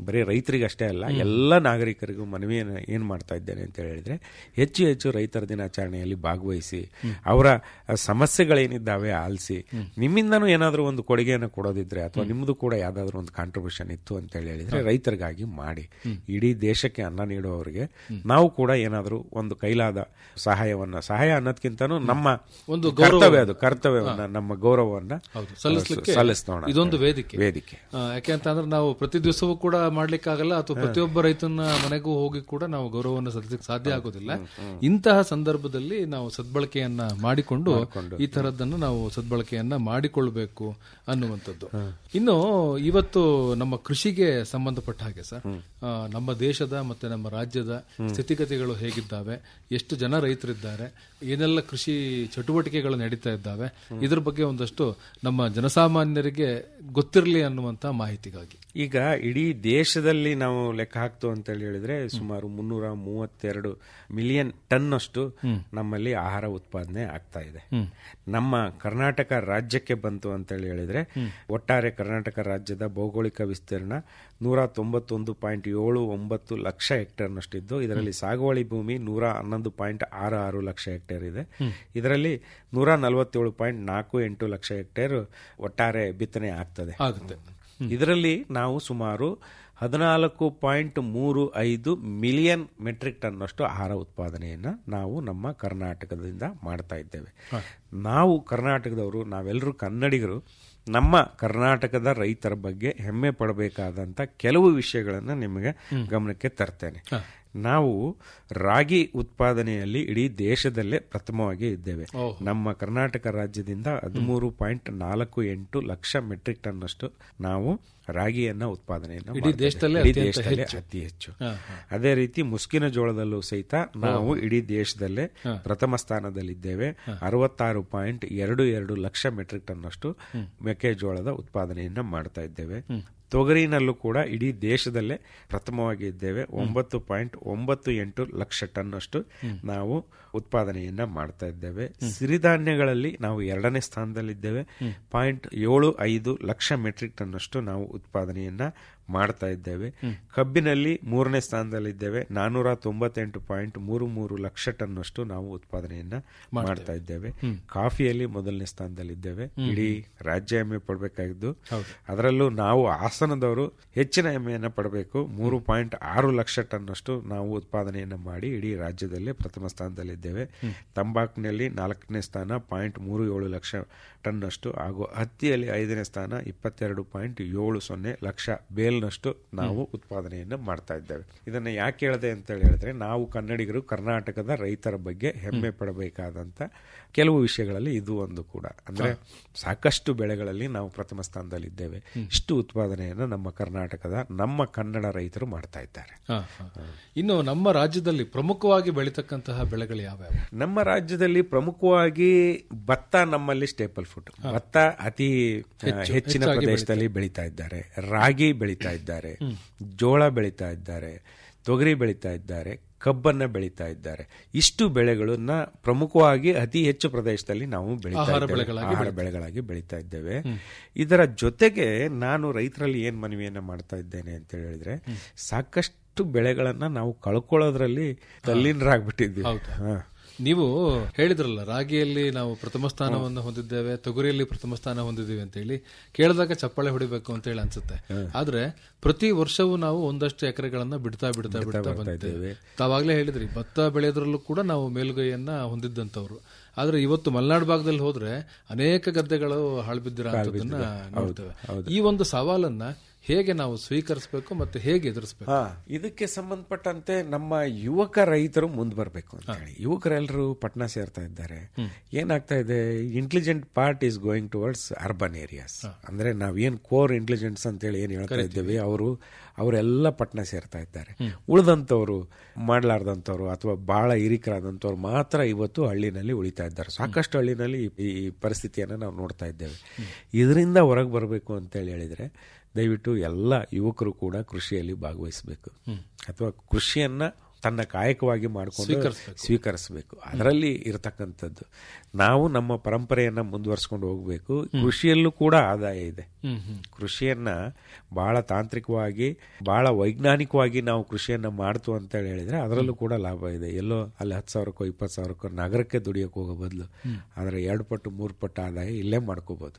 ಬರೀ ರೈತರಿಗೆ ಅಷ್ಟೇ ಅಲ್ಲ ಎಲ್ಲ ನಾಗರಿಕರಿಗೂ ಮನವಿಯನ್ನು ಏನು ಮಾಡ್ತಾ ಇದ್ದೇನೆ ಅಂತ ಹೇಳಿದ್ರೆ ಹೆಚ್ಚು ಹೆಚ್ಚು ರೈತರ ದಿನಾಚರಣೆಯಲ್ಲಿ ಭಾಗವಹಿಸಿ ಅವರ ಸಮಸ್ಯೆಗಳೇನಿದ್ದಾವೆ ಆಲಿಸಿ ನಿಮ್ಮಿಂದನೂ ಏನಾದರೂ ಒಂದು ಕೊಡುಗೆಯನ್ನು ಕೊಡೋದಿದ್ರೆ ಅಥವಾ ನಿಮ್ಮದು ಕೂಡ ಯಾವ್ದಾದ್ರು ಒಂದು ಕಾಂಟ್ರಿಬ್ಯೂಷನ್ ಇತ್ತು ಅಂತ ಹೇಳಿ ಹೇಳಿದ್ರೆ ರೈತರಿಗಾಗಿ ಮಾಡಿ ಇಡೀ ದೇಶಕ್ಕೆ ಅನ್ನ ನೀಡುವವರಿಗೆ ನಾವು ಕೂಡ ಏನಾದರೂ ಒಂದು ಕೈಲಾದ ಸಹಾಯವನ್ನ ಸಹಾಯ ಅನ್ನೋದಕ್ಕಿಂತನೂ ನಮ್ಮ ಒಂದು ಕರ್ತವ್ಯ ಅದು ಕರ್ತವ್ಯವನ್ನ ನಮ್ಮ ಗೌರವವನ್ನ ಹೌದು ಸಲ್ಲಿಸಲಿಕ್ಕೆ ಸಲ್ಲಿಸೋಣ ಇದೊಂದು ವೇದಿಕೆ ವೇದಿಕೆ ಆ, ಯಾಕೆ ಅಂತ ಅಂದ್ರೆ ನಾವು ಪ್ರತಿ ದಿವಸವೂ ಕೂಡ ಮಾಡ್ಲಿಕ್ಕಾಗಲ್ಲ ಅಥವಾ ಪ್ರತಿಯೊಬ್ಬ ರೈತನ ಮನೆಗೂ ಹೋಗಿ ಕೂಡ ನಾವು ಗೌರವವನ್ನು ಸಲ್ಲಿಸಲಿಕ್ಕೆ ಸಾಧ್ಯ ಆಗೋದಿಲ್ಲ ಇಂತಹ ಸಂದರ್ಭದಲ್ಲಿ ನಾವು ಸದ್ಬಳಕೆಯನ್ನ ಮಾಡಿಕೊಂಡು ಈ ತರದ್ದನ್ನು ನಾವು ಸದ್ಬಳಕೆಯನ್ನ ಮಾಡಿಕೊಳ್ಬೇಕು ಅನ್ನುವಂಥದ್ದು ಇನ್ನು ಇವತ್ತು ನಮ್ಮ ಕೃಷಿಗೆ ಸಂಬಂಧಪಟ್ಟ ಹಾಗೆ ಸರ್ ಆ, ನಮ್ಮ ದೇಶದ ಮತ್ತೆ ನಮ್ಮ ರಾಜ್ಯದ ಸ್ಥಿತಿಗತಿಗಳು ಹೇಗಿದ್ದಾವೆ ಎಷ್ಟು ಜನ ರೈತರಿದ್ದಾರೆ ಏನೆಲ್ಲ ಕೃಷಿ ಚಟುವಟಿಕೆಗಳು ನಡೀತಾ ಇದ್ದಾವೆ ಇದ್ರ ಬಗ್ಗೆ ಒಂದಷ್ಟು ನಮ್ಮ ಜನಸಾಮಾನ್ಯರಿಗೆ ಗೊತ್ತಿರಲಿ ಅನ್ನುವಂತ ಮಾಹಿತಿಗಾಗಿ ಈಗ ಇಡೀ ದೇಶದಲ್ಲಿ ನಾವು ಲೆಕ್ಕ ಹಾಕ್ತು ಅಂತ ಹೇಳಿ ಹೇಳಿದ್ರೆ ಸುಮಾರು ಮುನ್ನೂರ ಮೂವತ್ತೆರಡು ಮಿಲಿಯನ್ ಟನ್ ಅಷ್ಟು ನಮ್ಮಲ್ಲಿ ಆಹಾರ ಉತ್ಪಾದನೆ ಆಗ್ತಾ ಇದೆ ನಮ್ಮ ಕರ್ನಾಟಕ ರಾಜ್ಯಕ್ಕೆ ಬಂತು ಅಂತ ಹೇಳಿ ಹೇಳಿದ್ರೆ ಒಟ್ಟಾರೆ ಕರ್ನಾಟಕ ರಾಜ್ಯದ ಭೌಗೋಳಿಕ ವಿಸ್ತೀರ್ಣ ನೂರ ತೊಂಬತ್ತೊಂದು ಪಾಯಿಂಟ್ ಏಳು ಒಂಬತ್ತು ಲಕ್ಷ ಹೆಕ್ಟೇರ್ನಷ್ಟಿದ್ದು ಇದರಲ್ಲಿ ಸಾಗುವಳಿ ಭೂಮಿ ನೂರ ಹನ್ನೊಂದು ಪಾಯಿಂಟ್ ಆರು ಆರು ಲಕ್ಷ ಹೆಕ್ಟೇರ್ ಇದೆ ಇದರಲ್ಲಿ ನೂರ ನಲವತ್ತೇಳು ಪಾಯಿಂಟ್ ನಾಲ್ಕು ಎಂಟು ಲಕ್ಷ ಹೆಕ್ಟೇರ್ ಒಟ್ಟಾರೆ ಬಿತ್ತನೆ ಆಗ್ತದೆ ಆಗುತ್ತೆ ಇದರಲ್ಲಿ ನಾವು ಸುಮಾರು ಹದಿನಾಲ್ಕು ಪಾಯಿಂಟ್ ಮೂರು ಐದು ಮಿಲಿಯನ್ ಮೆಟ್ರಿಕ್ ಟನ್ ಅಷ್ಟು ಆಹಾರ ಉತ್ಪಾದನೆಯನ್ನ ನಾವು ನಮ್ಮ ಕರ್ನಾಟಕದಿಂದ ಮಾಡ್ತಾ ಇದ್ದೇವೆ ನಾವು ಕರ್ನಾಟಕದವರು ನಾವೆಲ್ಲರೂ ಕನ್ನಡಿಗರು ನಮ್ಮ ಕರ್ನಾಟಕದ ರೈತರ ಬಗ್ಗೆ ಹೆಮ್ಮೆ ಪಡಬೇಕಾದಂತ ಕೆಲವು ವಿಷಯಗಳನ್ನು ನಿಮಗೆ ಗಮನಕ್ಕೆ ತರ್ತೇನೆ ನಾವು ರಾಗಿ ಉತ್ಪಾದನೆಯಲ್ಲಿ ಇಡೀ ದೇಶದಲ್ಲೇ ಪ್ರಥಮವಾಗಿ ಇದ್ದೇವೆ ನಮ್ಮ ಕರ್ನಾಟಕ ರಾಜ್ಯದಿಂದ ಹದಿಮೂರು ಪಾಯಿಂಟ್ ನಾಲ್ಕು ಎಂಟು ಲಕ್ಷ ಮೆಟ್ರಿಕ್ ಟನ್ ಅಷ್ಟು ನಾವು ರಾಗಿಯನ್ನ ಉತ್ಪಾದನೆಯನ್ನ ಮಾಡ್ತಾ ಇದ್ದೇವೆ. ದೇಶದಲ್ಲೇ ಇಡೀ ಅತ್ಯಂತ ದೇಶದಲ್ಲೇ ಅತಿ ಹೆಚ್ಚು ಅದೇ ರೀತಿ ಮುಸ್ಕಿನ ಜೋಳದಲ್ಲೂ ಸಹಿತ ನಾವು ಇಡೀ ದೇಶದಲ್ಲೇ ಪ್ರಥಮ ಸ್ಥಾನದಲ್ಲಿದ್ದೇವೆ ಅರವತ್ತಾರು ಪಾಯಿಂಟ್ ಎರಡು ಎರಡು ಲಕ್ಷ ಮೆಟ್ರಿಕ್ ಟನ್ ಅಷ್ಟು ಮೆಕ್ಕೆಜೋಳದ ಉತ್ಪಾದನೆಯನ್ನ ಮಾಡ್ತಾ ಇದ್ದೇವೆ ತೊಗರಿನಲ್ಲೂ ಕೂಡ ಇಡೀ ದೇಶದಲ್ಲೇ ಪ್ರಥಮವಾಗಿ ಇದ್ದೇವೆ ಒಂಬತ್ತು ಪಾಯಿಂಟ್ ಒಂಬತ್ತು ಎಂಟು ಲಕ್ಷ ಟನ್ ಅಷ್ಟು ನಾವು ಉತ್ಪಾದನೆಯನ್ನ ಮಾಡ್ತಾ ಇದ್ದೇವೆ ಸಿರಿಧಾನ್ಯಗಳಲ್ಲಿ ನಾವು ಎರಡನೇ ಸ್ಥಾನದಲ್ಲಿದ್ದೇವೆ ಪಾಯಿಂಟ್ ಏಳು ಐದು ಲಕ್ಷ ಮೆಟ್ರಿಕ್ ಟನ್ ಅಷ್ಟು ನಾವು ಉತ್ಪಾದನೆಯನ್ನ ಮಾಡ್ತಾ ಇದ್ದೇವೆ ಕಬ್ಬಿನಲ್ಲಿ ಮೂರನೇ ಸ್ಥಾನದಲ್ಲಿದ್ದೇವೆ ನಾನೂರ ತೊಂಬತ್ತೆಂಟು ಪಾಯಿಂಟ್ ಮೂರು ಮೂರು ಲಕ್ಷ ಟನ್ ಅಷ್ಟು ನಾವು ಉತ್ಪಾದನೆಯನ್ನ ಮಾಡ್ತಾ ಇದ್ದೇವೆ ಕಾಫಿಯಲ್ಲಿ ಮೊದಲನೇ ಸ್ಥಾನದಲ್ಲಿದ್ದೇವೆ ಇಡೀ ರಾಜ್ಯ ಹೆಮ್ಮೆ ಪಡಬೇಕಾಗಿದ್ದು ಅದರಲ್ಲೂ ನಾವು ಹಾಸನದವರು ಹೆಚ್ಚಿನ ಹೆಮ್ಮೆಯನ್ನ ಪಡಬೇಕು ಮೂರು ಪಾಯಿಂಟ್ ಆರು ಲಕ್ಷ ಟನ್ ಅಷ್ಟು ನಾವು ಉತ್ಪಾದನೆಯನ್ನ ಮಾಡಿ ಇಡೀ ರಾಜ್ಯದಲ್ಲೇ ಪ್ರಥಮ ಸ್ಥಾನದಲ್ಲಿದ್ದೇವೆ ತಂಬಾಕಿನಲ್ಲಿ ನಾಲ್ಕನೇ ಸ್ಥಾನ ಪಾಯಿಂಟ್ ಮೂರು ಏಳು ಲಕ್ಷ ಟನ್ ಅಷ್ಟು ಹಾಗೂ ಹತ್ತಿಯಲ್ಲಿ ಐದನೇ ಸ್ಥಾನ ಇಪ್ಪತ್ತೆರಡು ಪಾಯಿಂಟ್ ಏಳು ಸೊನ್ನೆ ಲಕ್ಷ ಬೇಲ್ನಷ್ಟು ನಾವು ಉತ್ಪಾದನೆಯನ್ನು ಮಾಡ್ತಾ ಇದ್ದೇವೆ ಇದನ್ನ ಯಾಕೆ ಹೇಳಿದೆ ಅಂತ ಹೇಳಿದ್ರೆ ನಾವು ಕನ್ನಡಿಗರು ಕರ್ನಾಟಕದ ರೈತರ ಬಗ್ಗೆ ಹೆಮ್ಮೆ ಪಡಬೇಕಾದಂತ ಕೆಲವು ವಿಷಯಗಳಲ್ಲಿ ಇದು ಒಂದು ಕೂಡ ಅಂದ್ರೆ ಸಾಕಷ್ಟು ಬೆಳೆಗಳಲ್ಲಿ ನಾವು ಪ್ರಥಮ ಸ್ಥಾನದಲ್ಲಿದ್ದೇವೆ ಇಷ್ಟು ಉತ್ಪಾದನೆಯನ್ನು ನಮ್ಮ ಕರ್ನಾಟಕದ ನಮ್ಮ ಕನ್ನಡ ರೈತರು ಮಾಡ್ತಾ ಇದ್ದಾರೆ ಹಾ, ಹಾ. ಇನ್ನು ನಮ್ಮ ರಾಜ್ಯದಲ್ಲಿ ಪ್ರಮುಖವಾಗಿ ಬೆಳೀತಕ್ಕಂತಹ ಬೆಳೆಗಳು ಯಾವ್ಯಾವ ನಮ್ಮ ರಾಜ್ಯದಲ್ಲಿ ಪ್ರಮುಖವಾಗಿ ಭತ್ತ ನಮ್ಮಲ್ಲಿ ಸ್ಟೇಪಲ್ ಫುಡ್ ಭತ್ತ ಅತಿ ಆ, ಹೆಚ್ಚಿನ ಪ್ರದೇಶದಲ್ಲಿ ಬೆಳೀತಾ ಇದ್ದಾರೆ ರಾಗಿ ಬೆಳೀತಾ ಇದ್ದಾರೆ ಜೋಳ ಬೆಳೀತಾ ಇದ್ದಾರೆ ತೊಗರಿ ಬೆಳೀತಾ ಇದ್ದಾರೆ ಕಬ್ಬನ್ನ ಬೆಳೀತಾ ಇದ್ದಾರೆ ಇಷ್ಟು ಬೆಳೆಗಳನ್ನ ಪ್ರಮುಖವಾಗಿ ಅತಿ ಹೆಚ್ಚು ಪ್ರದೇಶದಲ್ಲಿ ನಾವು ಬೆಳೀತಾ ಇದ್ದೇವೆ ಆಹಾರ ಬೆಳೆಗಳಾಗಿ ಬೆಳೀತಾ ಇದ್ದೇವೆ ಇದರ ಜೊತೆಗೆ ನಾನು ರೈತರಲ್ಲಿ ಏನ್ ಮನವಿಯನ್ನ ಮಾಡ್ತಾ ಇದ್ದೇನೆ ಅಂತ ಹೇಳಿದ್ರೆ ಸಾಕಷ್ಟು ಬೆಳೆಗಳನ್ನ ನಾವು ಕಳ್ಕೊಳ್ಳೋದ್ರಲ್ಲಿ ತಲ್ಲೀನರಾಗ್ಬಿಟ್ಟಿದ್ದೀವಿ ಹಾ. ನೀವು ಹೇಳಿದ್ರಲ್ಲ ರಾಗಿಯಲ್ಲಿ ನಾವು ಪ್ರಥಮ ಸ್ಥಾನವನ್ನು ಹೊಂದಿದ್ದೇವೆ ತೊಗರಿಯಲ್ಲಿ ಪ್ರಥಮ ಸ್ಥಾನ ಹೊಂದಿದ್ದೀವಿ ಅಂತ ಹೇಳಿ ಕೇಳಿದಾಗ ಚಪ್ಪಾಳೆ ಹೊಡಿಬೇಕು ಅಂತ ಹೇಳಿ ಅನ್ಸುತ್ತೆ ಆದ್ರೆ ಪ್ರತಿ ವರ್ಷವೂ ನಾವು ಒಂದಷ್ಟು ಎಕರೆಗಳನ್ನ ಬಿಡ್ತಾ ಬಿಡ್ತಾ ಬಿಡ್ತಾ ಬಂದಿದ್ದೇವೆ ತಾವಾಗ್ಲೇ ಹೇಳಿದ್ರಿ ಭತ್ತ ಬೆಳೆಯೋದ್ರಲ್ಲೂ ಕೂಡ ನಾವು ಮೇಲುಗೈಯನ್ನ ಹೊಂದಿದ್ದಂತವ್ರು ಆದ್ರೆ ಇವತ್ತು ಮಲೆನಾಡು ಭಾಗದಲ್ಲಿ ಹೋದ್ರೆ ಅನೇಕ ಗದ್ದೆಗಳು ಹಾಳ್ಬಿದ್ದಿರೋದನ್ನ ನೋಡ್ತೇವೆ ಈ ಒಂದು ಸವಾಲನ್ನ ಹೇಗೆ ನಾವು ಸ್ವೀಕರಿಸಬೇಕು ಮತ್ತೆ ಹೇಗೆ ಎದುರಿಸಬೇಕು ಹಾ ಇದಕ್ಕೆ ಸಂಬಂಧಪಟ್ಟಂತೆ ನಮ್ಮ ಯುವಕ ರೈತರು ಮುಂದೆ ಬರಬೇಕು ಅಂತ ಹೇಳಿ ಯುವಕರೆಲ್ಲರೂ ಪಟ್ನಾ ಸೇರ್ತಾ ಇದ್ದಾರೆ ಏನಾಗ್ತಾ ಇದೆ intelligent part is going towards urban areas ಅಂದ್ರೆ ನಾವೇನ್ ಕೋರ್ ಇಂಟೆಲಿಜೆನ್ಸ್ ಅಂತ ಹೇಳಿ ಏನ್ ಹೇಳ್ತಾ ಇದ್ದೇವೆ ಅವರು ಅವರೆಲ್ಲ ಪಟ್ನಾ ಸೇರ್ತಾ ಇದ್ದಾರೆ ಉಳಿದಂತವ್ರು ಮಾಡ್ಲಾರ್ದಂಥವ್ರು ಅಥವಾ ಬಹಳ ಹಿರಿಕರಾದಂಥವ್ರು ಮಾತ್ರ ಇವತ್ತು ಹಳ್ಳಿನಲ್ಲಿ ಉಳಿತಾ ಇದ್ದಾರೆ ಸಾಕಷ್ಟು ಹಳ್ಳಿನಲ್ಲಿ ಈ- ಈ ಪರಿಸ್ಥಿತಿಯನ್ನ ನಾವು ನೋಡ್ತಾ ಇದ್ದೇವೆ ಇದರಿಂದ ಹೊರಗೆ ಬರಬೇಕು ಅಂತ ಹೇಳಿ ಹೇಳಿದ್ರೆ ದಯವಿಟ್ಟು ಎಲ್ಲ ಯುವಕರು ಕೂಡ ಕೃಷಿಯಲ್ಲಿ ಭಾಗವಹಿಸಬೇಕು ಅಥವಾ ಕೃಷಿಯನ್ನ ತನ್ನ ಕಾಯಕವಾಗಿ ಮಾಡಿಕೊಂಡು ಸ್ವೀಕರಿಸಬೇಕು ಅದರಲ್ಲಿ ಇರತಕ್ಕಂಥದ್ದು ನಾವು ನಮ್ಮ ಪರಂಪರೆಯನ್ನ ಮುಂದುವರ್ಸ್ಕೊಂಡು ಹೋಗಬೇಕು ಕೃಷಿಯಲ್ಲೂ ಕೂಡ ಆದಾಯ ಇದೆ ಕೃಷಿಯನ್ನ ಬಹಳ ತಾಂತ್ರಿಕವಾಗಿ ಬಹಳ ವೈಜ್ಞಾನಿಕವಾಗಿ ನಾವು ಕೃಷಿಯನ್ನ ಮಾಡ್ತು ಅಂತ ಹೇಳಿದ್ರೆ ಅದರಲ್ಲೂ ಕೂಡ ಲಾಭ ಇದೆ ಎಲ್ಲೋ ಅಲ್ಲಿ ಹತ್ತು ಸಾವಿರಕ್ಕೋ ಇಪ್ಪತ್ತು ಸಾವಿರಕ್ಕೋ ನಗರಕ್ಕೆ ದುಡಿಯೋಕೆ ಹೋಗೋ ಬದಲು ಅದರ ಎರಡು ಪಟ್ಟು ಮೂರು ಪಟ್ಟು ಆದಾಯ ಇಲ್ಲೇ ಮಾಡ್ಕೋಬಹುದು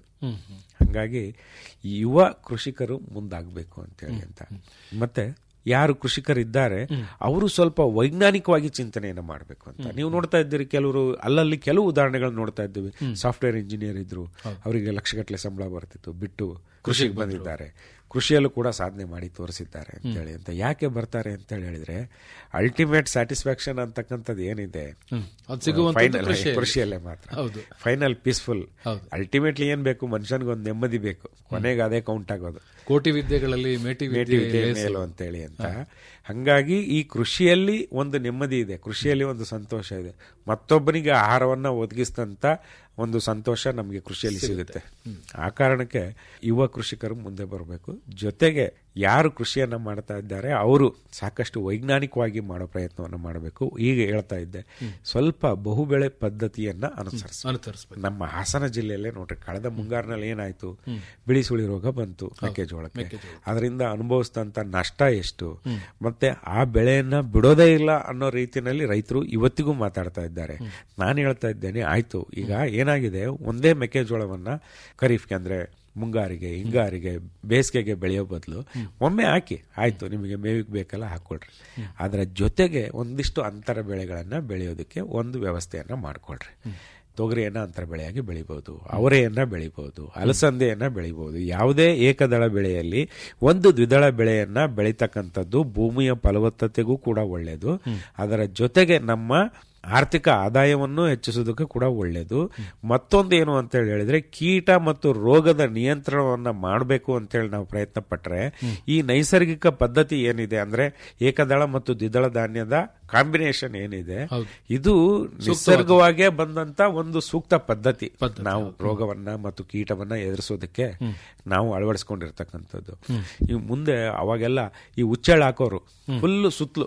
ಹಾಗಾಗಿ ಯುವ ಕೃಷಿಕರು ಮುಂದಾಗಬೇಕು ಅಂತೇಳಿ ಅಂತ ಮತ್ತೆ ಯಾರು ಕೃಷಿಕರಿದ್ದಾರೆ ಅವರು ಸ್ವಲ್ಪ ವೈಜ್ಞಾನಿಕವಾಗಿ ಚಿಂತನೆಯನ್ನು ಮಾಡಬೇಕು ಅಂತ ನೀವು ನೋಡ್ತಾ ಇದ್ದೀರಿ ಕೆಲವರು ಅಲ್ಲಲ್ಲಿ ಕೆಲವು ಉದಾಹರಣೆಗಳನ್ನ ನೋಡ್ತಾ ಇದ್ದೀವಿ ಸಾಫ್ಟ್ವೇರ್ ಇಂಜಿನಿಯರ್ ಇದ್ರು ಅವರಿಗೆ ಲಕ್ಷಗಟ್ಟಲೆ ಸಂಬಳ ಬರ್ತಿತ್ತು ಬಿಟ್ಟು ಕೃಷಿಗೆ ಬಂದಿದ್ದಾರೆ ಕೃಷಿಯಲ್ಲೂ ಕೂಡ ಸಾಧನೆ ಮಾಡಿ ತೋರಿಸಿದ್ದಾರೆ ಅಂತೇಳಿ ಅಂತ ಯಾಕೆ ಬರ್ತಾರೆ ಅಂತ ಹೇಳಿ ಹೇಳಿದ್ರೆ ಅಲ್ಟಿಮೇಟ್ ಸ್ಯಾಟಿಸ್ಫ್ಯಾಕ್ಷನ್ ಅಂತಕ್ಕಂಥದ್ದು ಏನಿದೆ ಅದು ಸಿಗುವಂಥದ್ದು Final ಕೃಷಿಯಲ್ಲಿ. ಕೃಷಿಯಲ್ಲೇ ಮಾತ್ರ ಹೌದು. ಫೈನಲ್ ಪೀಸ್ಫುಲ್ ಹೌದು. ಅಲ್ಟಿಮೇಟ್ಲಿ ಏನ್ ಬೇಕು ಮನುಷ್ಯನಿಗೆ ಒಂದು ನೆಮ್ಮದಿ ಬೇಕು ಕೊನೆಗೆ ಅದೇ ಕೌಂಟ್ ಆಗೋದು ಕೋಟಿ ವಿದ್ಯೆಗಳಲ್ಲಿ ಮೇಟಿ ಮೇಟಿ ವಿದ್ಯೆ ವಿದ್ಯೆ ಲೇಸು. ಮೇಲು ಅಂತೇಳಿ ಅಂತ ಹಂಗಾಗಿ ಈ ಕೃಷಿಯಲ್ಲಿ ಒಂದು ನೆಮ್ಮದಿ ಇದೆ ಕೃಷಿಯಲ್ಲಿ ಒಂದು ಸಂತೋಷ ಇದೆ ಮತ್ತೊಬ್ಬನಿಗೆ ಆಹಾರವನ್ನ ಒದಗಿಸಿದಂತ ಒಂದು ಸಂತೋಷ ನಮಗೆ ಕೃಷಿಯಲ್ಲಿ ಸಿಗುತ್ತೆ ಆ ಕಾರಣಕ್ಕೆ ಯುವ ಕೃಷಿಕರು ಮುಂದೆ ಬರಬೇಕು ಜೊತೆಗೆ ಯಾರು ಕೃಷಿಯನ್ನ ಮಾಡ್ತಾ ಇದ್ದಾರೆ ಅವರು ಸಾಕಷ್ಟು ವೈಜ್ಞಾನಿಕವಾಗಿ ಮಾಡೋ ಪ್ರಯತ್ನವನ್ನು ಮಾಡಬೇಕು ಈಗ ಹೇಳ್ತಾ ಇದ್ದೆ ಸ್ವಲ್ಪ ಬಹುಬೆಳೆ ಪದ್ಧತಿಯನ್ನ ಅನುಸರಿಸ ಅನುಸರಿಸ್ಬೇಕು ನಮ್ಮ ಹಾಸನ ಜಿಲ್ಲೆಯಲ್ಲೇ ನೋಡ್ರಿ ಕಳೆದ ಮುಂಗಾರಿನಲ್ಲಿ ಏನಾಯ್ತು ಬಿಳಿ ಸುಳಿ ರೋಗ ಬಂತು ಮೆಕ್ಕೆಜೋಳಕ್ಕೆ ಅದರಿಂದ ಅನುಭವಿಸಿದಂತ ನಷ್ಟ ಎಷ್ಟು ಮತ್ತೆ ಆ ಬೆಳೆಯನ್ನ ಬಿಡೋದೇ ಇಲ್ಲ ಅನ್ನೋ ರೀತಿಯಲ್ಲಿ ರೈತರು ಇವತ್ತಿಗೂ ಮಾತಾಡ್ತಾ ಇದ್ದಾರೆ ನಾನು ಹೇಳ್ತಾ ಇದ್ದೇನೆ ಆಯ್ತು ಈಗ ಏನಾಗಿದೆ ಒಂದೇ ಮೆಕ್ಕೆಜೋಳವನ್ನ ಖರೀಫ್ಗೆ ಅಂದ್ರೆ ಮುಂಗಾರಿಗೆ ಹಿಂಗಾರಿಗೆ ಬೇಸಿಗೆಗೆ ಬೆಳೆಯೋ ಬದಲು ಒಮ್ಮೆ ಹಾಕಿ ಆಯ್ತು ನಿಮಗೆ ಮೇವಿಗೆ ಬೇಕಲ್ಲ ಹಾಕೊಳ್ರಿ ಅದರ ಜೊತೆಗೆ ಒಂದಿಷ್ಟು ಅಂತರ ಬೆಳೆಗಳನ್ನ ಬೆಳೆಯೋದಕ್ಕೆ ಒಂದು ವ್ಯವಸ್ಥೆಯನ್ನ ಮಾಡ್ಕೊಳ್ರಿ ತೊಗರಿಯನ್ನ ಅಂತರ ಬೆಳೆಯಾಗಿ ಬೆಳಿಬಹುದು ಅವರೆಯನ್ನ ಬೆಳಿಬಹುದು ಅಲಸಂದೆಯನ್ನ ಬೆಳಿಬಹುದು ಯಾವುದೇ ಏಕದಳ ಬೆಳೆಯಲ್ಲಿ ಒಂದು ದ್ವಿದಳ ಬೆಳೆಯನ್ನ ಬೆಳೀತಕ್ಕಂಥದ್ದು ಭೂಮಿಯ ಫಲವತ್ತತೆಗೂ ಕೂಡ ಒಳ್ಳೆಯದು ಅದರ ಜೊತೆಗೆ ನಮ್ಮ ಆರ್ಥಿಕ ಆದಾಯವನ್ನು ಹೆಚ್ಚಿಸೋದಕ್ಕೆ ಕೂಡ ಒಳ್ಳೆಯದು ಮತ್ತೊಂದು ಏನು ಅಂತ ಹೇಳಿ ಹೇಳಿದ್ರೆ ಕೀಟ ಮತ್ತು ರೋಗದ ನಿಯಂತ್ರಣವನ್ನ ಮಾಡಬೇಕು ಅಂತ ಹೇಳಿ ನಾವು ಪ್ರಯತ್ನ ಪಟ್ರೆ ಈ ನೈಸರ್ಗಿಕ ಪದ್ಧತಿ ಏನಿದೆ ಅಂದ್ರೆ ಏಕದಳ ಮತ್ತು ದ್ವಿದಳ ಧಾನ್ಯದ ಕಾಂಬಿನೇಷನ್ ಏನಿದೆ ಇದು ನಿಸರ್ಗವಾಗೇ ಬಂದಂತ ಒಂದು ಸೂಕ್ತ ಪದ್ಧತಿ ನಾವು ರೋಗವನ್ನ ಮತ್ತು ಕೀಟವನ್ನ ಎದುರಿಸೋದಕ್ಕೆ ನಾವು ಅಳವಡಿಸ್ಕೊಂಡಿರ್ತಕ್ಕಂಥದ್ದು ಈ ಮುಂದೆ ಅವಾಗೆಲ್ಲ ಈ ಉಚ್ಚಳ ಹಾಕೋರು ಫುಲ್ ಸುತ್ತಲು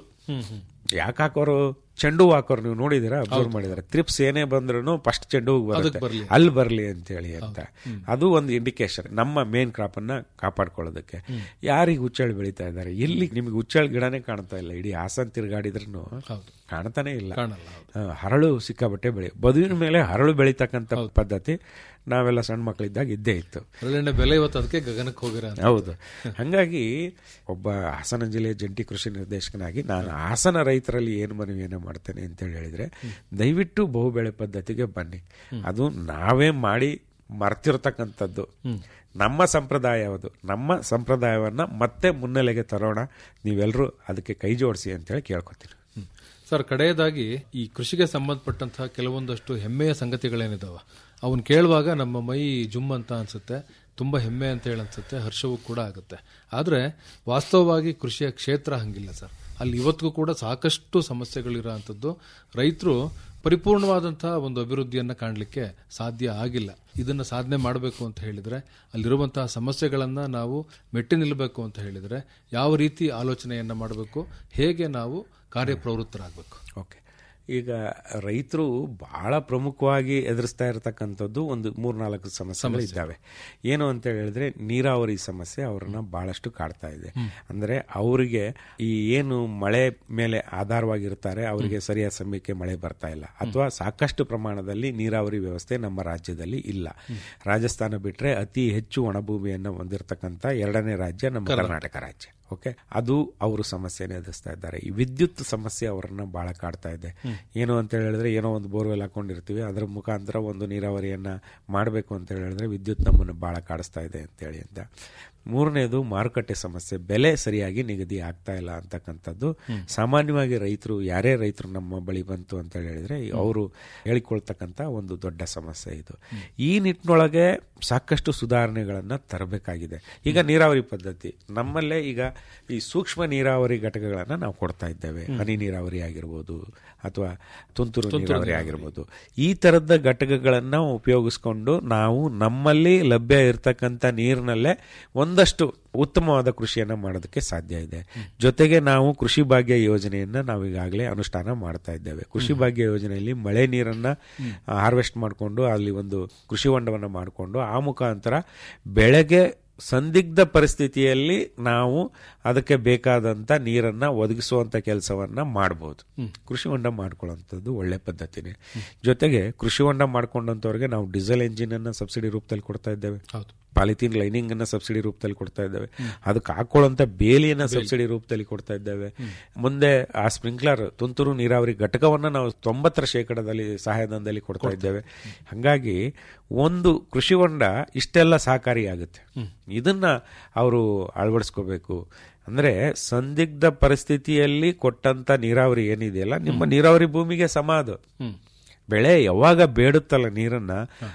ಯಾಕೆ ಹಾಕೋರು ಚೆಂಡು ಹೂ ಹಾಕೋರು ನೀವು ನೋಡಿದಿರಾ ಅಬ್ಸರ್ವ್ ಮಾಡಿದಾರೆ ತ್ರಿಪ್ಸ್ ಏನೇ ಬಂದ್ರು ಫಸ್ಟ್ ಚೆಂಡು ಹೂ ಬರುತ್ತೆ ಬರ್ಲಿ. ಅಲ್ಲಿ ಬರ್ಲಿ ಅಂತ ಹೇಳಿ ಅಂತ ಅದು ಒಂದು ಇಂಡಿಕೇಶನ್ ನಮ್ಮ ಮೇನ್ ಕ್ರಾಪ್ ಅನ್ನ ಕಾಪಾಡ್ಕೊಳ್ಳೋದಕ್ಕೆ ಯಾರಿಗೆ ಹುಚ್ಚಳು ಬೆಳೀತಾ ಇದ್ದಾರೆ ಎಲ್ಲಿ ನಿಮಗೆ ಹುಚ್ಚಳ ಗಿಡನೇ ಕಾಣ್ತಾ ಇಲ್ಲ ಇಡೀ ಹಾಸನ್ ತಿರುಗಾಡಿದ್ರು ಕಾಣ್ತಾನೆ ಇಲ್ಲ ಕಾಣಲ್ಲ, ಹಾ, ಹರಳು ಸಿಕ್ಕಾಬಟ್ಟೆ ಬೆಳೆ ಬದುವಿನ ಮೇಲೆ ಹರಳು ಬೆಳೀತಕ್ಕಂಥ ಪದ್ಧತಿ ನಾವೆಲ್ಲ ಸಣ್ಣ ಮಕ್ಕಳಿದ್ದಾಗ ಇದ್ದೇ ಇತ್ತು ಹರಳೆಣ್ಣೆ ಬೆಲೆ ಇವತ್ತು ಅದಕ್ಕೆ ಗಗನಕ್ಕೆ ಹೋಗಿರ ಹೌದು ಹಂಗಾಗಿ ಒಬ್ಬ ಹಾಸನ ಜಿಲ್ಲೆಯ ಜಂಟಿ ಕೃಷಿ ನಿರ್ದೇಶಕನಾಗಿ ನಾನು ಹಾಸನ ರೈತರಲ್ಲಿ ಏನು ಮನವಿಯನ್ನು ಮಾಡ್ತೇನೆ ಅಂತ ಹೇಳಿ ಹೇಳಿದ್ರೆ ದಯವಿಟ್ಟು ಬಹುಬೆಳೆ ಪದ್ಧತಿಗೆ ಬನ್ನಿ ಅದು ನಾವೇ ಮಾಡಿ ಮರ್ತಿರ್ತಕ್ಕಂಥದ್ದು ನಮ್ಮ ಸಂಪ್ರದಾಯ ಅದು ನಮ್ಮ ಸಂಪ್ರದಾಯವನ್ನ ಮತ್ತೆ ಮುನ್ನೆಲೆಗೆ ತರೋಣ ನೀವೆಲ್ಲರೂ ಅದಕ್ಕೆ ಕೈ ಜೋಡಿಸಿ ಅಂತೇಳಿ ಕೇಳ್ಕೊತೀನಿ ಸರ್ ಕಡೆಯದಾಗಿ ಈ ಕೃಷಿಗೆ ಸಂಬಂಧಪಟ್ಟಂತಹ ಕೆಲವೊಂದಷ್ಟು ಹೆಮ್ಮೆಯ ಸಂಗತಿಗಳೇನಿದಾವ ಅವನ್ ಕೇಳುವಾಗ ನಮ್ಮ ಮೈ ಜುಮ್ ಅಂತ ಅನ್ಸುತ್ತೆ ತುಂಬಾ ಹೆಮ್ಮೆ ಅಂತ ಹೇಳಿ ಅನ್ಸುತ್ತೆ ಹರ್ಷವೂ ಕೂಡ ಆಗುತ್ತೆ ಆದ್ರೆ ವಾಸ್ತವವಾಗಿ ಕೃಷಿಯ ಕ್ಷೇತ್ರ ಹಂಗಿಲ್ಲ ಸರ್ ಅಲ್ಲಿ ಇವತ್ತಿಗೂ ಕೂಡ ಸಾಕಷ್ಟು ಸಮಸ್ಯೆಗಳಿರೋಂಥದ್ದು ರೈತರು ಪರಿಪೂರ್ಣವಾದಂತಹ ಒಂದು ಅಭಿವೃದ್ಧಿಯನ್ನ ಕಾಣಲಿಕ್ಕೆ ಸಾಧ್ಯ ಆಗಿಲ್ಲ ಇದನ್ನ ಸಾಧನೆ ಮಾಡಬೇಕು ಅಂತ ಹೇಳಿದ್ರೆ ಅಲ್ಲಿರುವಂತಹ ಸಮಸ್ಯೆಗಳನ್ನ ನಾವು ಮೆಟ್ಟಿ ನಿಲ್ಲಬೇಕು ಅಂತ ಹೇಳಿದ್ರೆ ಯಾವ ರೀತಿ ಆಲೋಚನೆಯನ್ನ ಮಾಡಬೇಕು ಹೇಗೆ ನಾವು ಕಾರ್ಯಪ್ರವೃತ್ತರಾಗಬೇಕು ಓಕೆ ಈಗ ರೈತರು ಬಹಳ ಪ್ರಮುಖವಾಗಿ ಎದುರಿಸ್ತಾ ಇರತಕ್ಕಂಥದ್ದು ಒಂದು ಮೂರ್ನಾಲ್ಕು ಸಮಸ್ಯೆಗಳು ಇದ್ದಾವೆ ಏನು ಅಂತ ಹೇಳಿದ್ರೆ ನೀರಾವರಿ ಸಮಸ್ಯೆ ಅವರನ್ನ ಬಹಳಷ್ಟು ಕಾಡ್ತಾ ಇದೆ ಅಂದ್ರೆ ಅವರಿಗೆ ಈ ಏನು ಮಳೆ ಮೇಲೆ ಆಧಾರವಾಗಿರ್ತಾರೆ ಅವರಿಗೆ ಸರಿಯಾದ ಸಮಯಕ್ಕೆ ಮಳೆ ಬರ್ತಾ ಇಲ್ಲ ಅಥವಾ ಸಾಕಷ್ಟು ಪ್ರಮಾಣದಲ್ಲಿ ನೀರಾವರಿ ವ್ಯವಸ್ಥೆ ನಮ್ಮ ರಾಜ್ಯದಲ್ಲಿ ಇಲ್ಲ ರಾಜಸ್ಥಾನ ಬಿಟ್ರೆ ಅತಿ ಹೆಚ್ಚು ಒಣಭೂಮಿಯನ್ನು ಹೊಂದಿರತಕ್ಕಂಥ ಎರಡನೇ ರಾಜ್ಯ ನಮ್ಮ ಕರ್ನಾಟಕ ರಾಜ್ಯ ಓಕೆ ಅದು ಅವರು ಸಮಸ್ಯೆನ ಎದುರಿಸ್ತಾ ಇದ್ದಾರೆ ಈ ವಿದ್ಯುತ್ ಸಮಸ್ಯೆ ಅವರನ್ನ ಬಹಳ ಕಾಡ್ತಾ ಇದೆ ಏನು ಅಂತ ಹೇಳಿದ್ರೆ ಏನೋ ಒಂದು ಬೋರ್ವೆಲ್ ಹಾಕೊಂಡಿರ್ತೀವಿ ಅದರ ಮುಖಾಂತರ ಒಂದು ನೀರಾವರಿಯನ್ನ ಮಾಡಬೇಕು ಅಂತ ಹೇಳಿದ್ರೆ ವಿದ್ಯುತ್ ನಮ್ಮನ್ನು ಬಹಳ ಕಾಡಿಸ್ತಾ ಇದೆ ಅಂತೇಳಿ ಅಂತ ಮೂರನೇದು ಮಾರುಕಟ್ಟೆ ಸಮಸ್ಯೆ ಬೆಲೆ ಸರಿಯಾಗಿ ನಿಗದಿ ಆಗ್ತಾ ಇಲ್ಲ ಅಂತಕ್ಕಂಥದ್ದು ಸಾಮಾನ್ಯವಾಗಿ ರೈತರು ಯಾರೇ ರೈತರು ನಮ್ಮ ಬಳಿ ಬಂತು ಅಂತ ಹೇಳಿದ್ರೆ ಅವರು ಹೇಳಿಕೊಳ್ತಕ್ಕಂಥ ಒಂದು ದೊಡ್ಡ ಸಮಸ್ಯೆ ಇದು ಈ ನಿಟ್ಟಿನೊಳಗೆ ಸಾಕಷ್ಟು ಸುಧಾರಣೆಗಳನ್ನ ತರಬೇಕಾಗಿದೆ ಈಗ ನೀರಾವರಿ ಪದ್ಧತಿ ನಮ್ಮಲ್ಲೇ ಈಗ ಈ ಸೂಕ್ಷ್ಮ ನೀರಾವರಿ ಘಟಕಗಳನ್ನ ನಾವು ಕೊಡ್ತಾ ಇದ್ದೇವೆ ಹನಿ ನೀರಾವರಿ ಆಗಿರ್ಬೋದು ಅಥವಾ ತುಂತುರು ನೀರಾವರಿ ಆಗಿರ್ಬೋದು ಈ ತರದ ಘಟಕಗಳನ್ನ ಉಪಯೋಗಿಸ್ಕೊಂಡು ನಾವು ನಮ್ಮಲ್ಲಿ ಲಭ್ಯ ಇರತಕ್ಕಂಥ ನೀರಿನಲ್ಲೇ ಒಂದು ಒಂದಷ್ಟು ಉತ್ತಮವಾದ ಕೃಷಿಯನ್ನ ಮಾಡೋದಕ್ಕೆ ಸಾಧ್ಯ ಇದೆ ಜೊತೆಗೆ ನಾವು ಕೃಷಿ ಭಾಗ್ಯ ಯೋಜನೆಯನ್ನ ನಾವು ಈಗಾಗಲೇ ಅನುಷ್ಠಾನ ಮಾಡ್ತಾ ಇದ್ದೇವೆ ಕೃಷಿ ಭಾಗ್ಯ ಯೋಜನೆಯಲ್ಲಿ ಮಳೆ ನೀರನ್ನ ಹಾರ್ವೆಸ್ಟ್ ಮಾಡಿಕೊಂಡು ಅಲ್ಲಿ ಒಂದು ಕೃಷಿ ಹೊಂಡವನ್ನ ಮಾಡಿಕೊಂಡು ಆ ಮುಖಾಂತರ ಬೆಳೆಗೆ ಸಂದಿಗ್ಧ ಪರಿಸ್ಥಿತಿಯಲ್ಲಿ ನಾವು ಅದಕ್ಕೆ ಬೇಕಾದಂತ ನೀರನ್ನ ಒದಗಿಸುವಂತ ಕೆಲಸವನ್ನ ಮಾಡಬಹುದು ಕೃಷಿ ಹೊಂಡ ಮಾಡ್ಕೊಳ್ಳುವಂಥದ್ದು ಒಳ್ಳೆ ಪದ್ಧತಿನೇ ಜೊತೆಗೆ ಕೃಷಿ ಹೊಂಡ ಮಾಡ್ಕೊಂಡಂತವ್ರಿಗೆ ನಾವು ಡೀಸೆಲ್ ಎಂಜಿನ್ ಅನ್ನ ಸಬ್ಸಿಡಿ ರೂಪದಲ್ಲಿ ಕೊಡ್ತಾ ಇದ್ದೇವೆ ಹೌದು ಪಾಲಿಥೀನ್ ಲೈನಿಂಗ್ ಅನ್ನ ಸಬ್ಸಿಡಿ ರೂಪದಲ್ಲಿ ಕೊಡ್ತಾ ಇದ್ದೇವೆ ಅದಕ್ಕೆ ಹಾಕೊಳ್ಳುವಂತ ಬೇಲಿಯನ್ನ ಸಬ್ಸಿಡಿ ರೂಪದಲ್ಲಿ ಕೊಡ್ತಾ ಇದ್ದೇವೆ ಮುಂದೆ ಆ ಸ್ಪ್ರಿಂಕ್ಲರ್ ತುಂತುರು ನೀರಾವರಿ ಘಟಕವನ್ನ ನಾವು ತೊಂಬತ್ತರ ಶೇಕಡದಲ್ಲಿ ಸಹಾಯಧನದಲ್ಲಿ ಕೊಡ್ತಾ ಇದ್ದೇವೆ ಹಂಗಾಗಿ ಒಂದು ಕೃಷಿ ಹೊಂಡ ಇಷ್ಟೆಲ್ಲ ಸಹಕಾರಿಯಾಗುತ್ತೆ ಇದನ್ನ ಅವರು ಅಳವಡಿಸ್ಕೋಬೇಕು ಅಂದ್ರೆ ಸಂದಿಗ್ಧ ಪರಿಸ್ಥಿತಿಯಲ್ಲಿ ಕೊಟ್ಟಂತ ನೀರಾವರಿ ಏನಿದೆಯಲ್ಲ ನಿಮ್ಮ ನೀರಾವರಿ ಭೂಮಿಗೆ ಸಮ ಅದು ಬೆಳೆ ಯಾವಾಗ ಬೇಡುತ್ತಲ್ಲ ನೀರನ್ನ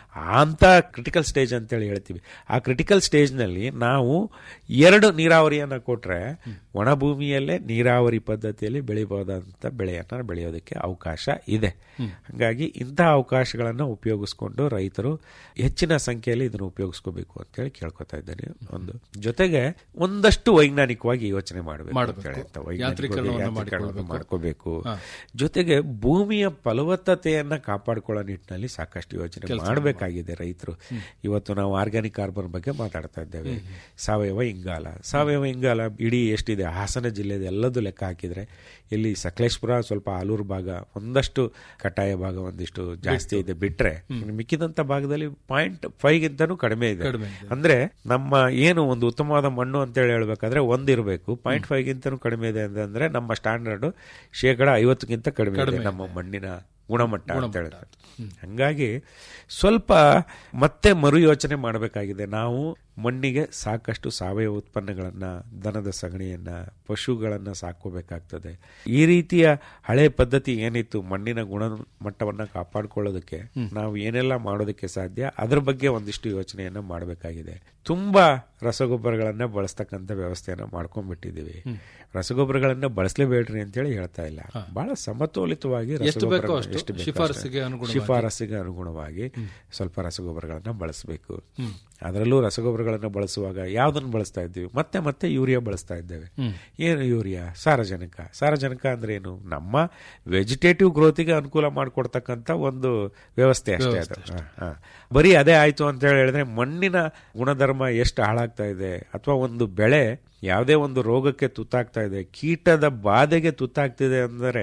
ಅಂತ ಕ್ರಿಟಿಕಲ್ ಸ್ಟೇಜ್ ಅಂತೇಳಿ ಹೇಳ್ತೀವಿ ಆ ಕ್ರಿಟಿಕಲ್ ಸ್ಟೇಜ್ನಲ್ಲಿ ನಾವು ಎರಡು ನೀರಾವರಿಯನ್ನ ಕೊಟ್ರೆ ಒಣ ಭೂಮಿಯಲ್ಲೇ ನೀರಾವರಿ ಪದ್ಧತಿಯಲ್ಲಿ ಬೆಳಿಬಹುದಂತ ಬೆಳೆಯನ್ನ ಬೆಳೆಯೋದಕ್ಕೆ ಅವಕಾಶ ಇದೆ ಹಾಗಾಗಿ ಇಂತಹ ಅವಕಾಶಗಳನ್ನು ಉಪಯೋಗಿಸ್ಕೊಂಡು ರೈತರು ಹೆಚ್ಚಿನ ಸಂಖ್ಯೆಯಲ್ಲಿ ಇದನ್ನು ಉಪಯೋಗಿಸ್ಕೋಬೇಕು ಅಂತೇಳಿ ಕೇಳ್ಕೊತಾ ಇದ್ದೇನೆ ಒಂದು ಜೊತೆಗೆ ಒಂದಷ್ಟು ವೈಜ್ಞಾನಿಕವಾಗಿ ಯೋಚನೆ ಮಾಡಬೇಕು ಮಾಡ್ಬೇಕು. ಅಂತೇಳಿ ಅಂತ ವೈಜ್ಞಾನಿಕವಾಗಿ ಯಾಂತ್ರೀಕರಣವನ್ನ ಯಾಂತ್ರೀಕರಣವನ್ನ ಮಾಡ್ಕೊಳ್ಬೇಕು. ಮಾಡ್ಕೋಬೇಕು ಜೊತೆಗೆ ಭೂಮಿಯ ಫಲವತ್ತತೆಯನ್ನ ಕಾಪಾಡಿಕೊಳ್ಳೋ ನಿಟ್ಟಿನಲ್ಲಿ ಸಾಕಷ್ಟು ಯೋಚನೆ ಮಾಡಬೇಕಾಗಿದೆ ರೈತರು ಇವತ್ತು ನಾವು ಆರ್ಗ್ಯಾನಿಕ್ ಕಾರ್ಬನ್ ಬಗ್ಗೆ ಮಾತಾಡ್ತಾ ಇದ್ದೇವೆ ಸಾವಯವ ಇಂಗಾಲ ಸಾವಯವ ಇಂಗಾಲ ಇಡೀ ಎಷ್ಟಿದೆ ಹಾಸನ ಜಿಲ್ಲೆದ ಎಲ್ಲದೂ ಲೆಕ್ಕ ಹಾಕಿದ್ರೆ ಇಲ್ಲಿ ಸಕಲೇಶ್ಪುರ ಸ್ವಲ್ಪ ಆಲೂರು ಭಾಗ ಒಂದಷ್ಟು ಕಟಾಯ ಭಾಗ ಒಂದಿಷ್ಟು ಜಾಸ್ತಿ ಇದೆ ಬಿಟ್ರೆ ಇನ್ನು ಮಿಕ್ಕಿದಂತ ಭಾಗದಲ್ಲಿ ಪಾಯಿಂಟ್ ಫೈವ್ ಗಿಂತನೂ ಕಡಿಮೆ ಇದೆ ಕಡಿಮೆ ಇದೆ. ಅಂದ್ರೆ ನಮ್ಮ ಏನು ಒಂದು ಉತ್ತಮವಾದ ಮಣ್ಣು ಅಂತೇಳಿ ಹೇಳ್ಬೇಕಾದ್ರೆ ಒಂದಿರಬೇಕು ಪಾಯಿಂಟ್ ಫೈವ್ ಗಿಂತನೂ ಕಡಿಮೆ ಇದೆ ಅಂತಂದ್ರೆ ನಮ್ಮ ಸ್ಟ್ಯಾಂಡರ್ಡ್ ಶೇಕಡ ಐವತ್ತಕ್ಕಿಂತ ಕಡಿಮೆ ಇದೆ ನಮ್ಮ ಮಣ್ಣಿನ ಗುಣಮಟ್ಟ ಅಂತ ಹೇಳಿದ್ರೆ ಹಂಗಾಗಿ ಸ್ವಲ್ಪ ಮತ್ತೆ ಮರು ಯೋಚನೆ ಮಾಡಬೇಕಾಗಿದೆ ನಾವು ಮಣ್ಣಿಗೆ ಸಾಕಷ್ಟು ಸಾವಯವ ಉತ್ಪನ್ನಗಳನ್ನ ದನದ ಸಗಣಿಯನ್ನ ಪಶುಗಳನ್ನ ಸಾಕೋಬೇಕಾಗ್ತದೆ ಈ ರೀತಿಯ ಹಳೆ ಪದ್ಧತಿ ಏನಿತ್ತು ಮಣ್ಣಿನ ಗುಣಮಟ್ಟವನ್ನ ಕಾಪಾಡಿಕೊಳ್ಳೋದಕ್ಕೆ ನಾವು ಏನೆಲ್ಲ ಮಾಡೋದಕ್ಕೆ ಸಾಧ್ಯ ಅದ್ರ ಬಗ್ಗೆ ಒಂದಿಷ್ಟು ಯೋಚನೆಯನ್ನ ಮಾಡಬೇಕಾಗಿದೆ ತುಂಬಾ ರಸಗೊಬ್ಬರಗಳನ್ನ ಬಳಸ್ತಕ್ಕಂಥ ವ್ಯವಸ್ಥೆಯನ್ನ ಮಾಡ್ಕೊಂಡ್ಬಿಟ್ಟಿದೀವಿ ರಸಗೊಬ್ಬರಗಳನ್ನ ಬಳಸಲೇಬೇಡ್ರಿ ಅಂತೇಳಿ ಹೇಳ್ತಾ ಇಲ್ಲ ಬಹಳ ಸಮತೋಲಿತವಾಗಿ ಎಷ್ಟು ಬೇಕೋ ರಸಗೊಬ್ಬರಗಳನ್ನ ಅಷ್ಟು ಎಷ್ಟು ಬೇಕೋ ಶಿಫಾರಸ್ಸಿಗೆ ಅಷ್ಟೇ. ಅನುಗುಣವಾಗಿ. ಶಿಫಾರಸ್ಸಿಗೆ ಅನುಗುಣವಾಗಿ ಸ್ವಲ್ಪ ರಸಗೊಬ್ಬರಗಳನ್ನ ಬಳಸಬೇಕು ಅದರಲ್ಲೂ ರಸಗೊಬ್ಬರಗಳನ್ನ ಬಳಸುವಾಗ ಯಾವ್ದನ್ನ ಬಳಸ್ತಾ ಇದ್ದೀವಿ ಮತ್ತೆ ಮತ್ತೆ ಯೂರಿಯಾ ಬಳಸ್ತಾ ಇದ್ದೇವೆ ಏನು ಯೂರಿಯಾ ಸಾರಜನಕ ಸಾರಜನಕ ಅಂದ್ರೆ ಏನು ನಮ್ಮ ವೆಜಿಟೇಟಿವ್ ಗ್ರೋತಿಗೆ ಅನುಕೂಲ ಮಾಡಿಕೊಡ್ತಕ್ಕಂಥ ಒಂದು ವ್ಯವಸ್ಥೆ ಅಷ್ಟೇ ಅದು ಹ, ಹ. ಬರೀ ಅದೇ ಆಯ್ತು ಅಂತ ಹೇಳಿ ಹೇಳಿದ್ರೆ ಮಣ್ಣಿನ ಗುಣಧರ್ಮ ಎಷ್ಟು ಹಾಳಾಗ್ತಾ ಇದೆ ಅಥವಾ ಒಂದು ಬೆಳೆ ಯಾವುದೇ ಒಂದು ರೋಗಕ್ಕೆ ತುತ್ತಾಗ್ತಾ ಇದೆ ಕೀಟದ ಬಾಧೆಗೆ ತುತ್ತಾಗ್ತಿದೆ ಅಂದರೆ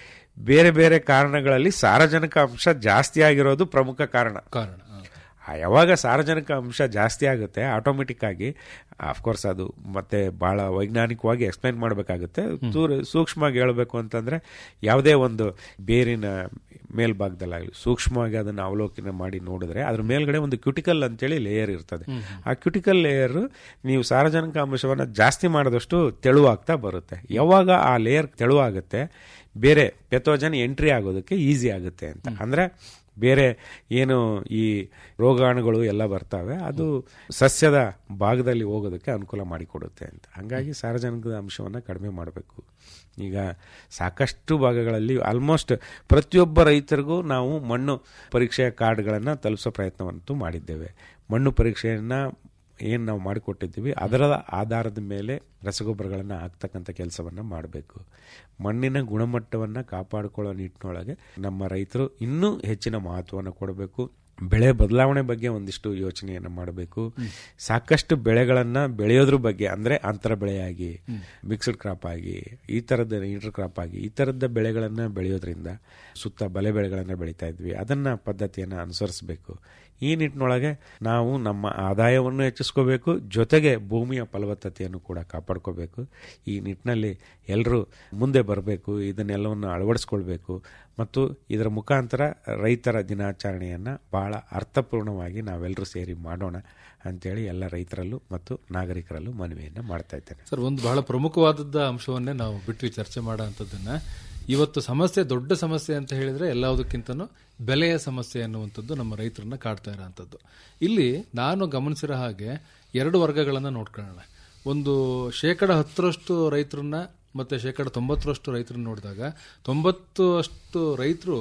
ಬೇರೆ ಬೇರೆ ಕಾರಣಗಳಲ್ಲಿ ಸಾರಜನಕ ಅಂಶ ಜಾಸ್ತಿ ಆಗಿರೋದು ಪ್ರಮುಖ ಕಾರಣ ಕಾರಣ ಹ. ಆ ಯಾವಾಗ ಸಾರಜನಕ ಅಂಶ ಜಾಸ್ತಿ ಆಗುತ್ತೆ ಆಟೋಮೆಟಿಕ್ ಆಗಿ ಅಫ್ಕೋರ್ಸ್ ಅದು ಮತ್ತೆ ಬಹಳ ವೈಜ್ಞಾನಿಕವಾಗಿ ಎಕ್ಸ್ಪ್ಲೈನ್ ಮಾಡಬೇಕಾಗುತ್ತೆ ಸೂಕ್ಷ್ಮವಾಗಿ ಹೇಳಬೇಕು ಅಂತಂದ್ರೆ ಯಾವುದೇ ಒಂದು ಬೇರಿನ ಮೇಲ್ಭಾಗದಲ್ಲಾಗಲಿ ಸೂಕ್ಷ್ಮವಾಗಿ ಅದನ್ನು ಅವಲೋಕನ ಮಾಡಿ ನೋಡಿದ್ರೆ ಅದ್ರ ಮೇಲ್ಗಡೆ ಒಂದು ಕ್ಯುಟಿಕಲ್ ಅಂತೇಳಿ ಲೇಯರ್ ಇರ್ತದೆ ಆ ಕ್ಯುಟಿಕಲ್ ಲೇಯರ್ ನೀವು ಸಾರಜನಕ ಅಂಶವನ್ನು ಜಾಸ್ತಿ ಮಾಡಿದಷ್ಟು ತೆಳುವಾಗ್ತಾ ಬರುತ್ತೆ ಯಾವಾಗ ಆ ಲೇಯರ್ ತೆಳುವಾಗುತ್ತೆ ಬೇರೆ ಪೆಥೋಜನ್ ಎಂಟ್ರಿ ಆಗೋದಕ್ಕೆ ಈಸಿ ಆಗುತ್ತೆ ಅಂತ ಅಂದ್ರೆ ಬೇರೆ ಏನು ಈ ರೋಗಾಣುಗಳು ಎಲ್ಲ ಬರ್ತವೆ ಅದು ಸಸ್ಯದ ಭಾಗದಲ್ಲಿ ಹೋಗೋದಕ್ಕೆ ಅನುಕೂಲ ಮಾಡಿಕೊಡುತ್ತೆ ಅಂತ ಹಂಗಾಗಿ ಸಾರಜನಕದ ಅಂಶವನ್ನು ಕಡಿಮೆ ಮಾಡಬೇಕು ಈಗ ಸಾಕಷ್ಟು ಭಾಗಗಳಲ್ಲಿ ಆಲ್ಮೋಸ್ಟ್ ಪ್ರತಿಯೊಬ್ಬ ರೈತರಿಗೂ ನಾವು ಮಣ್ಣು ಪರೀಕ್ಷೆಯ ಕಾರ್ಡ್ಗಳನ್ನು ತಲುಪಿಸೋ ಪ್ರಯತ್ನವಂತೂ ಮಾಡಿದ್ದೇವೆ ಮಣ್ಣು ಪರೀಕ್ಷೆಯನ್ನ ಏನು ನಾವು ಮಾಡಿಕೊಟ್ಟಿದ್ದೀವಿ ಅದರ ಆಧಾರದ ಮೇಲೆ ರಸಗೊಬ್ಬರಗಳನ್ನು ಹಾಕ್ತಕ್ಕಂಥ ಕೆಲಸವನ್ನು ಮಾಡಬೇಕು ಮಣ್ಣಿನ ಗುಣಮಟ್ಟವನ್ನು ಕಾಪಾಡಿಕೊಳ್ಳೋ ನಿಟ್ಟಿನೊಳಗೆ ನಮ್ಮ ರೈತರು ಇನ್ನೂ ಹೆಚ್ಚಿನ ಮಹತ್ವವನ್ನು ಕೊಡಬೇಕು ಬೆಳೆ ಬದಲಾವಣೆ ಬಗ್ಗೆ ಒಂದಿಷ್ಟು ಯೋಚನೆಯನ್ನು ಮಾಡಬೇಕು ಸಾಕಷ್ಟು ಬೆಳೆಗಳನ್ನ ಬೆಳೆಯೋದ್ರ ಬಗ್ಗೆ ಅಂದ್ರೆ ಅಂತರ ಬೆಳೆಯಾಗಿ ಮಿಕ್ಸ್ಡ್ ಕ್ರಾಪ್ ಆಗಿ ಈ ತರದ ಇಂಟರ್ ಕ್ರಾಪ್ ಆಗಿ ಈ ತರದ ಬೆಳೆಗಳನ್ನ ಬೆಳೆಯೋದ್ರಿಂದ ಸುತ್ತ ಬಲೆ ಬೆಳೆಗಳನ್ನ ಬೆಳೀತಾ ಇದ್ವಿ ಅದನ್ನ ಪದ್ಧತಿಯನ್ನ ಅನುಸರಿಸಬೇಕು ಈ ನಿಟ್ಟಿನೊಳಗೆ ನಾವು ನಮ್ಮ ಆದಾಯವನ್ನು ಹೆಚ್ಚಿಸ್ಕೋಬೇಕು ಜೊತೆಗೆ ಭೂಮಿಯ ಫಲವತ್ತತೆಯನ್ನು ಕೂಡ ಕಾಪಾಡ್ಕೋಬೇಕು ಈ ನಿಟ್ಟಿನಲ್ಲಿ ಎಲ್ಲರೂ ಮುಂದೆ ಬರಬೇಕು ಇದನ್ನೆಲ್ಲವನ್ನು ಅಳವಡಿಸ್ಕೊಳ್ಬೇಕು ಮತ್ತು ಇದರ ಮುಖಾಂತರ ರೈತರ ದಿನಾಚರಣೆಯನ್ನು ಬಹಳ ಅರ್ಥಪೂರ್ಣವಾಗಿ ನಾವೆಲ್ಲರೂ ಸೇರಿ ಮಾಡೋಣ ಅಂತೇಳಿ ಎಲ್ಲ ರೈತರಲ್ಲೂ ಮತ್ತು ನಾಗರಿಕರಲ್ಲೂ ಮನವಿಯನ್ನು ಮಾಡ್ತಾ ಇದ್ದೇನೆ ಸರ್ ಒಂದು ಬಹಳ ಪ್ರಮುಖವಾದದ್ದ ಅಂಶವನ್ನೇ ನಾವು ಬಿಟ್ವಿ ಚರ್ಚೆ ಮಾಡೋ ಅಂಥದ್ದನ್ನ ಇವತ್ತು ಸಮಸ್ಯೆ ದೊಡ್ಡ ಸಮಸ್ಯೆ ಅಂತ ಹೇಳಿದ್ರೆ ಎಲ್ಲದಕ್ಕಿಂತನೂ ಬೆಲೆಯ ಸಮಸ್ಯೆ ಅನ್ನುವಂಥದ್ದು ನಮ್ಮ ರೈತರನ್ನ ಕಾಡ್ತಾ ಇರೋಂಥದ್ದು ಇಲ್ಲಿ ನಾನು ಗಮನಿಸಿರೋ ಹಾಗೆ ಎರಡು ವರ್ಗಗಳನ್ನ ನೋಡ್ಕೊಳ್ಳೋಣ ಒಂದು ಶೇಕಡ ಹತ್ತರಷ್ಟು ರೈತರನ್ನ ಮತ್ತೆ ಶೇಕಡ ತೊಂಬತ್ತರಷ್ಟು ರೈತರನ್ನ ನೋಡಿದಾಗ ತೊಂಬತ್ತು ಅಷ್ಟು ರೈತರು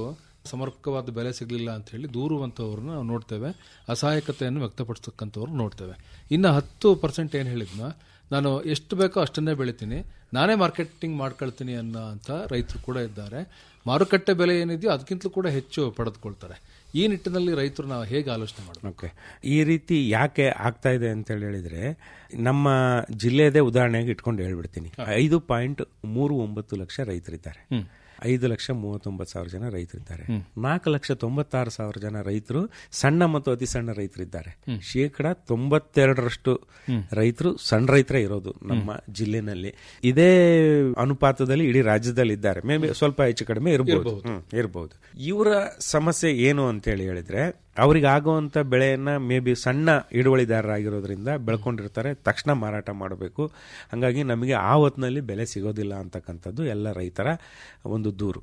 ಸಮರ್ಪಕವಾದ ಬೆಲೆ ಸಿಗಲಿಲ್ಲ ಅಂತ ಹೇಳಿ ದೂರುವಂತವ್ರನ್ನ ನಾವು ನೋಡ್ತೇವೆ ಅಸಹಾಯಕತೆಯನ್ನು ವ್ಯಕ್ತಪಡಿಸ್ತಕ್ಕಂಥವ್ರು ನೋಡ್ತೇವೆ ಇನ್ನು ಹತ್ತು ಪರ್ಸೆಂಟ್ ಏನು ಹೇಳಿದ್ನೋ ನಾನು ಎಷ್ಟು ಬೇಕೋ ಅಷ್ಟನ್ನೇ ಬೆಳಿತೀನಿ ನಾನೇ ಮಾರ್ಕೆಟಿಂಗ್ ಮಾಡ್ಕೊಳ್ತೀನಿ ಅನ್ನೋ ಅಂತ ರೈತರು ಕೂಡ ಇದ್ದಾರೆ ಮಾರುಕಟ್ಟೆ ಬೆಲೆ ಏನಿದೆಯೋ ಅದಕ್ಕಿಂತಲೂ ಕೂಡ ಹೆಚ್ಚು ಪಡೆದುಕೊಳ್ತಾರೆ ಈ ನಿಟ್ಟಿನಲ್ಲಿ ರೈತರು ನಾವು ಹೇಗೆ ಆಲೋಚನೆ ಮಾಡಬೇಕು ಓಕೆ ಈ ರೀತಿ ಯಾಕೆ ಆಗ್ತಾ ಇದೆ ಅಂತ ಹೇಳಿ ಹೇಳಿದ್ರೆ ನಮ್ಮ ಜಿಲ್ಲೆಯದೇ ಉದಾಹರಣೆಗೆ ಇಟ್ಕೊಂಡು ಹೇಳ್ಬಿಡ್ತೀನಿ ಐದು ಪಾಯಿಂಟ್ ಮೂರು ಒಂಬತ್ತು ಲಕ್ಷ ರೈತರಿದ್ದಾರೆ ಐದು ಲಕ್ಷ ಮೂವತ್ತೊಂಬತ್ತು ಸಾವಿರ ಜನ ರೈತರಿದ್ದಾರೆ ನಾಲ್ಕು ಲಕ್ಷ ತೊಂಬತ್ತಾರು ಸಾವಿರ ಜನ ರೈತರು ಸಣ್ಣ ಮತ್ತು ಅತಿ ಸಣ್ಣ ರೈತರಿದ್ದಾರೆ ಶೇಕಡ ತೊಂಬತ್ತೆರಡರಷ್ಟು ರೈತರು ಸಣ್ಣ ರೈತರೇ ಇರೋದು ನಮ್ಮ ಜಿಲ್ಲೆನಲ್ಲಿ ಇದೇ ಅನುಪಾತದಲ್ಲಿ ಇಡೀ ರಾಜ್ಯದಲ್ಲಿ ಇದ್ದಾರೆ ಮೇ ಬಿ ಸ್ವಲ್ಪ ಹೆಚ್ಚು ಕಡಿಮೆ ಇರಬಹುದು ಇರಬಹುದು ಇವರ ಸಮಸ್ಯೆ ಏನು ಅಂತ ಹೇಳಿ ಹೇಳಿದ್ರೆ ಅವ್ರಿಗೆ ಆಗುವಂತ ಬೆಳೆಯನ್ನ ಮೇ ಬಿ ಸಣ್ಣ ಹಿಡುವಳಿದಾರರಾಗಿರೋದ್ರಿಂದ ಬೆಳ್ಕೊಂಡಿರ್ತಾರೆ ತಕ್ಷಣ ಮಾರಾಟ ಮಾಡಬೇಕು ಹಂಗಾಗಿ ನಮಗೆ ಆ ಹೊತ್ತಿನಲ್ಲಿ ಬೆಲೆ ಸಿಗೋದಿಲ್ಲ ಅಂತಕ್ಕಂಥದ್ದು ಎಲ್ಲ ರೈತರ ಒಂದು ದೂರು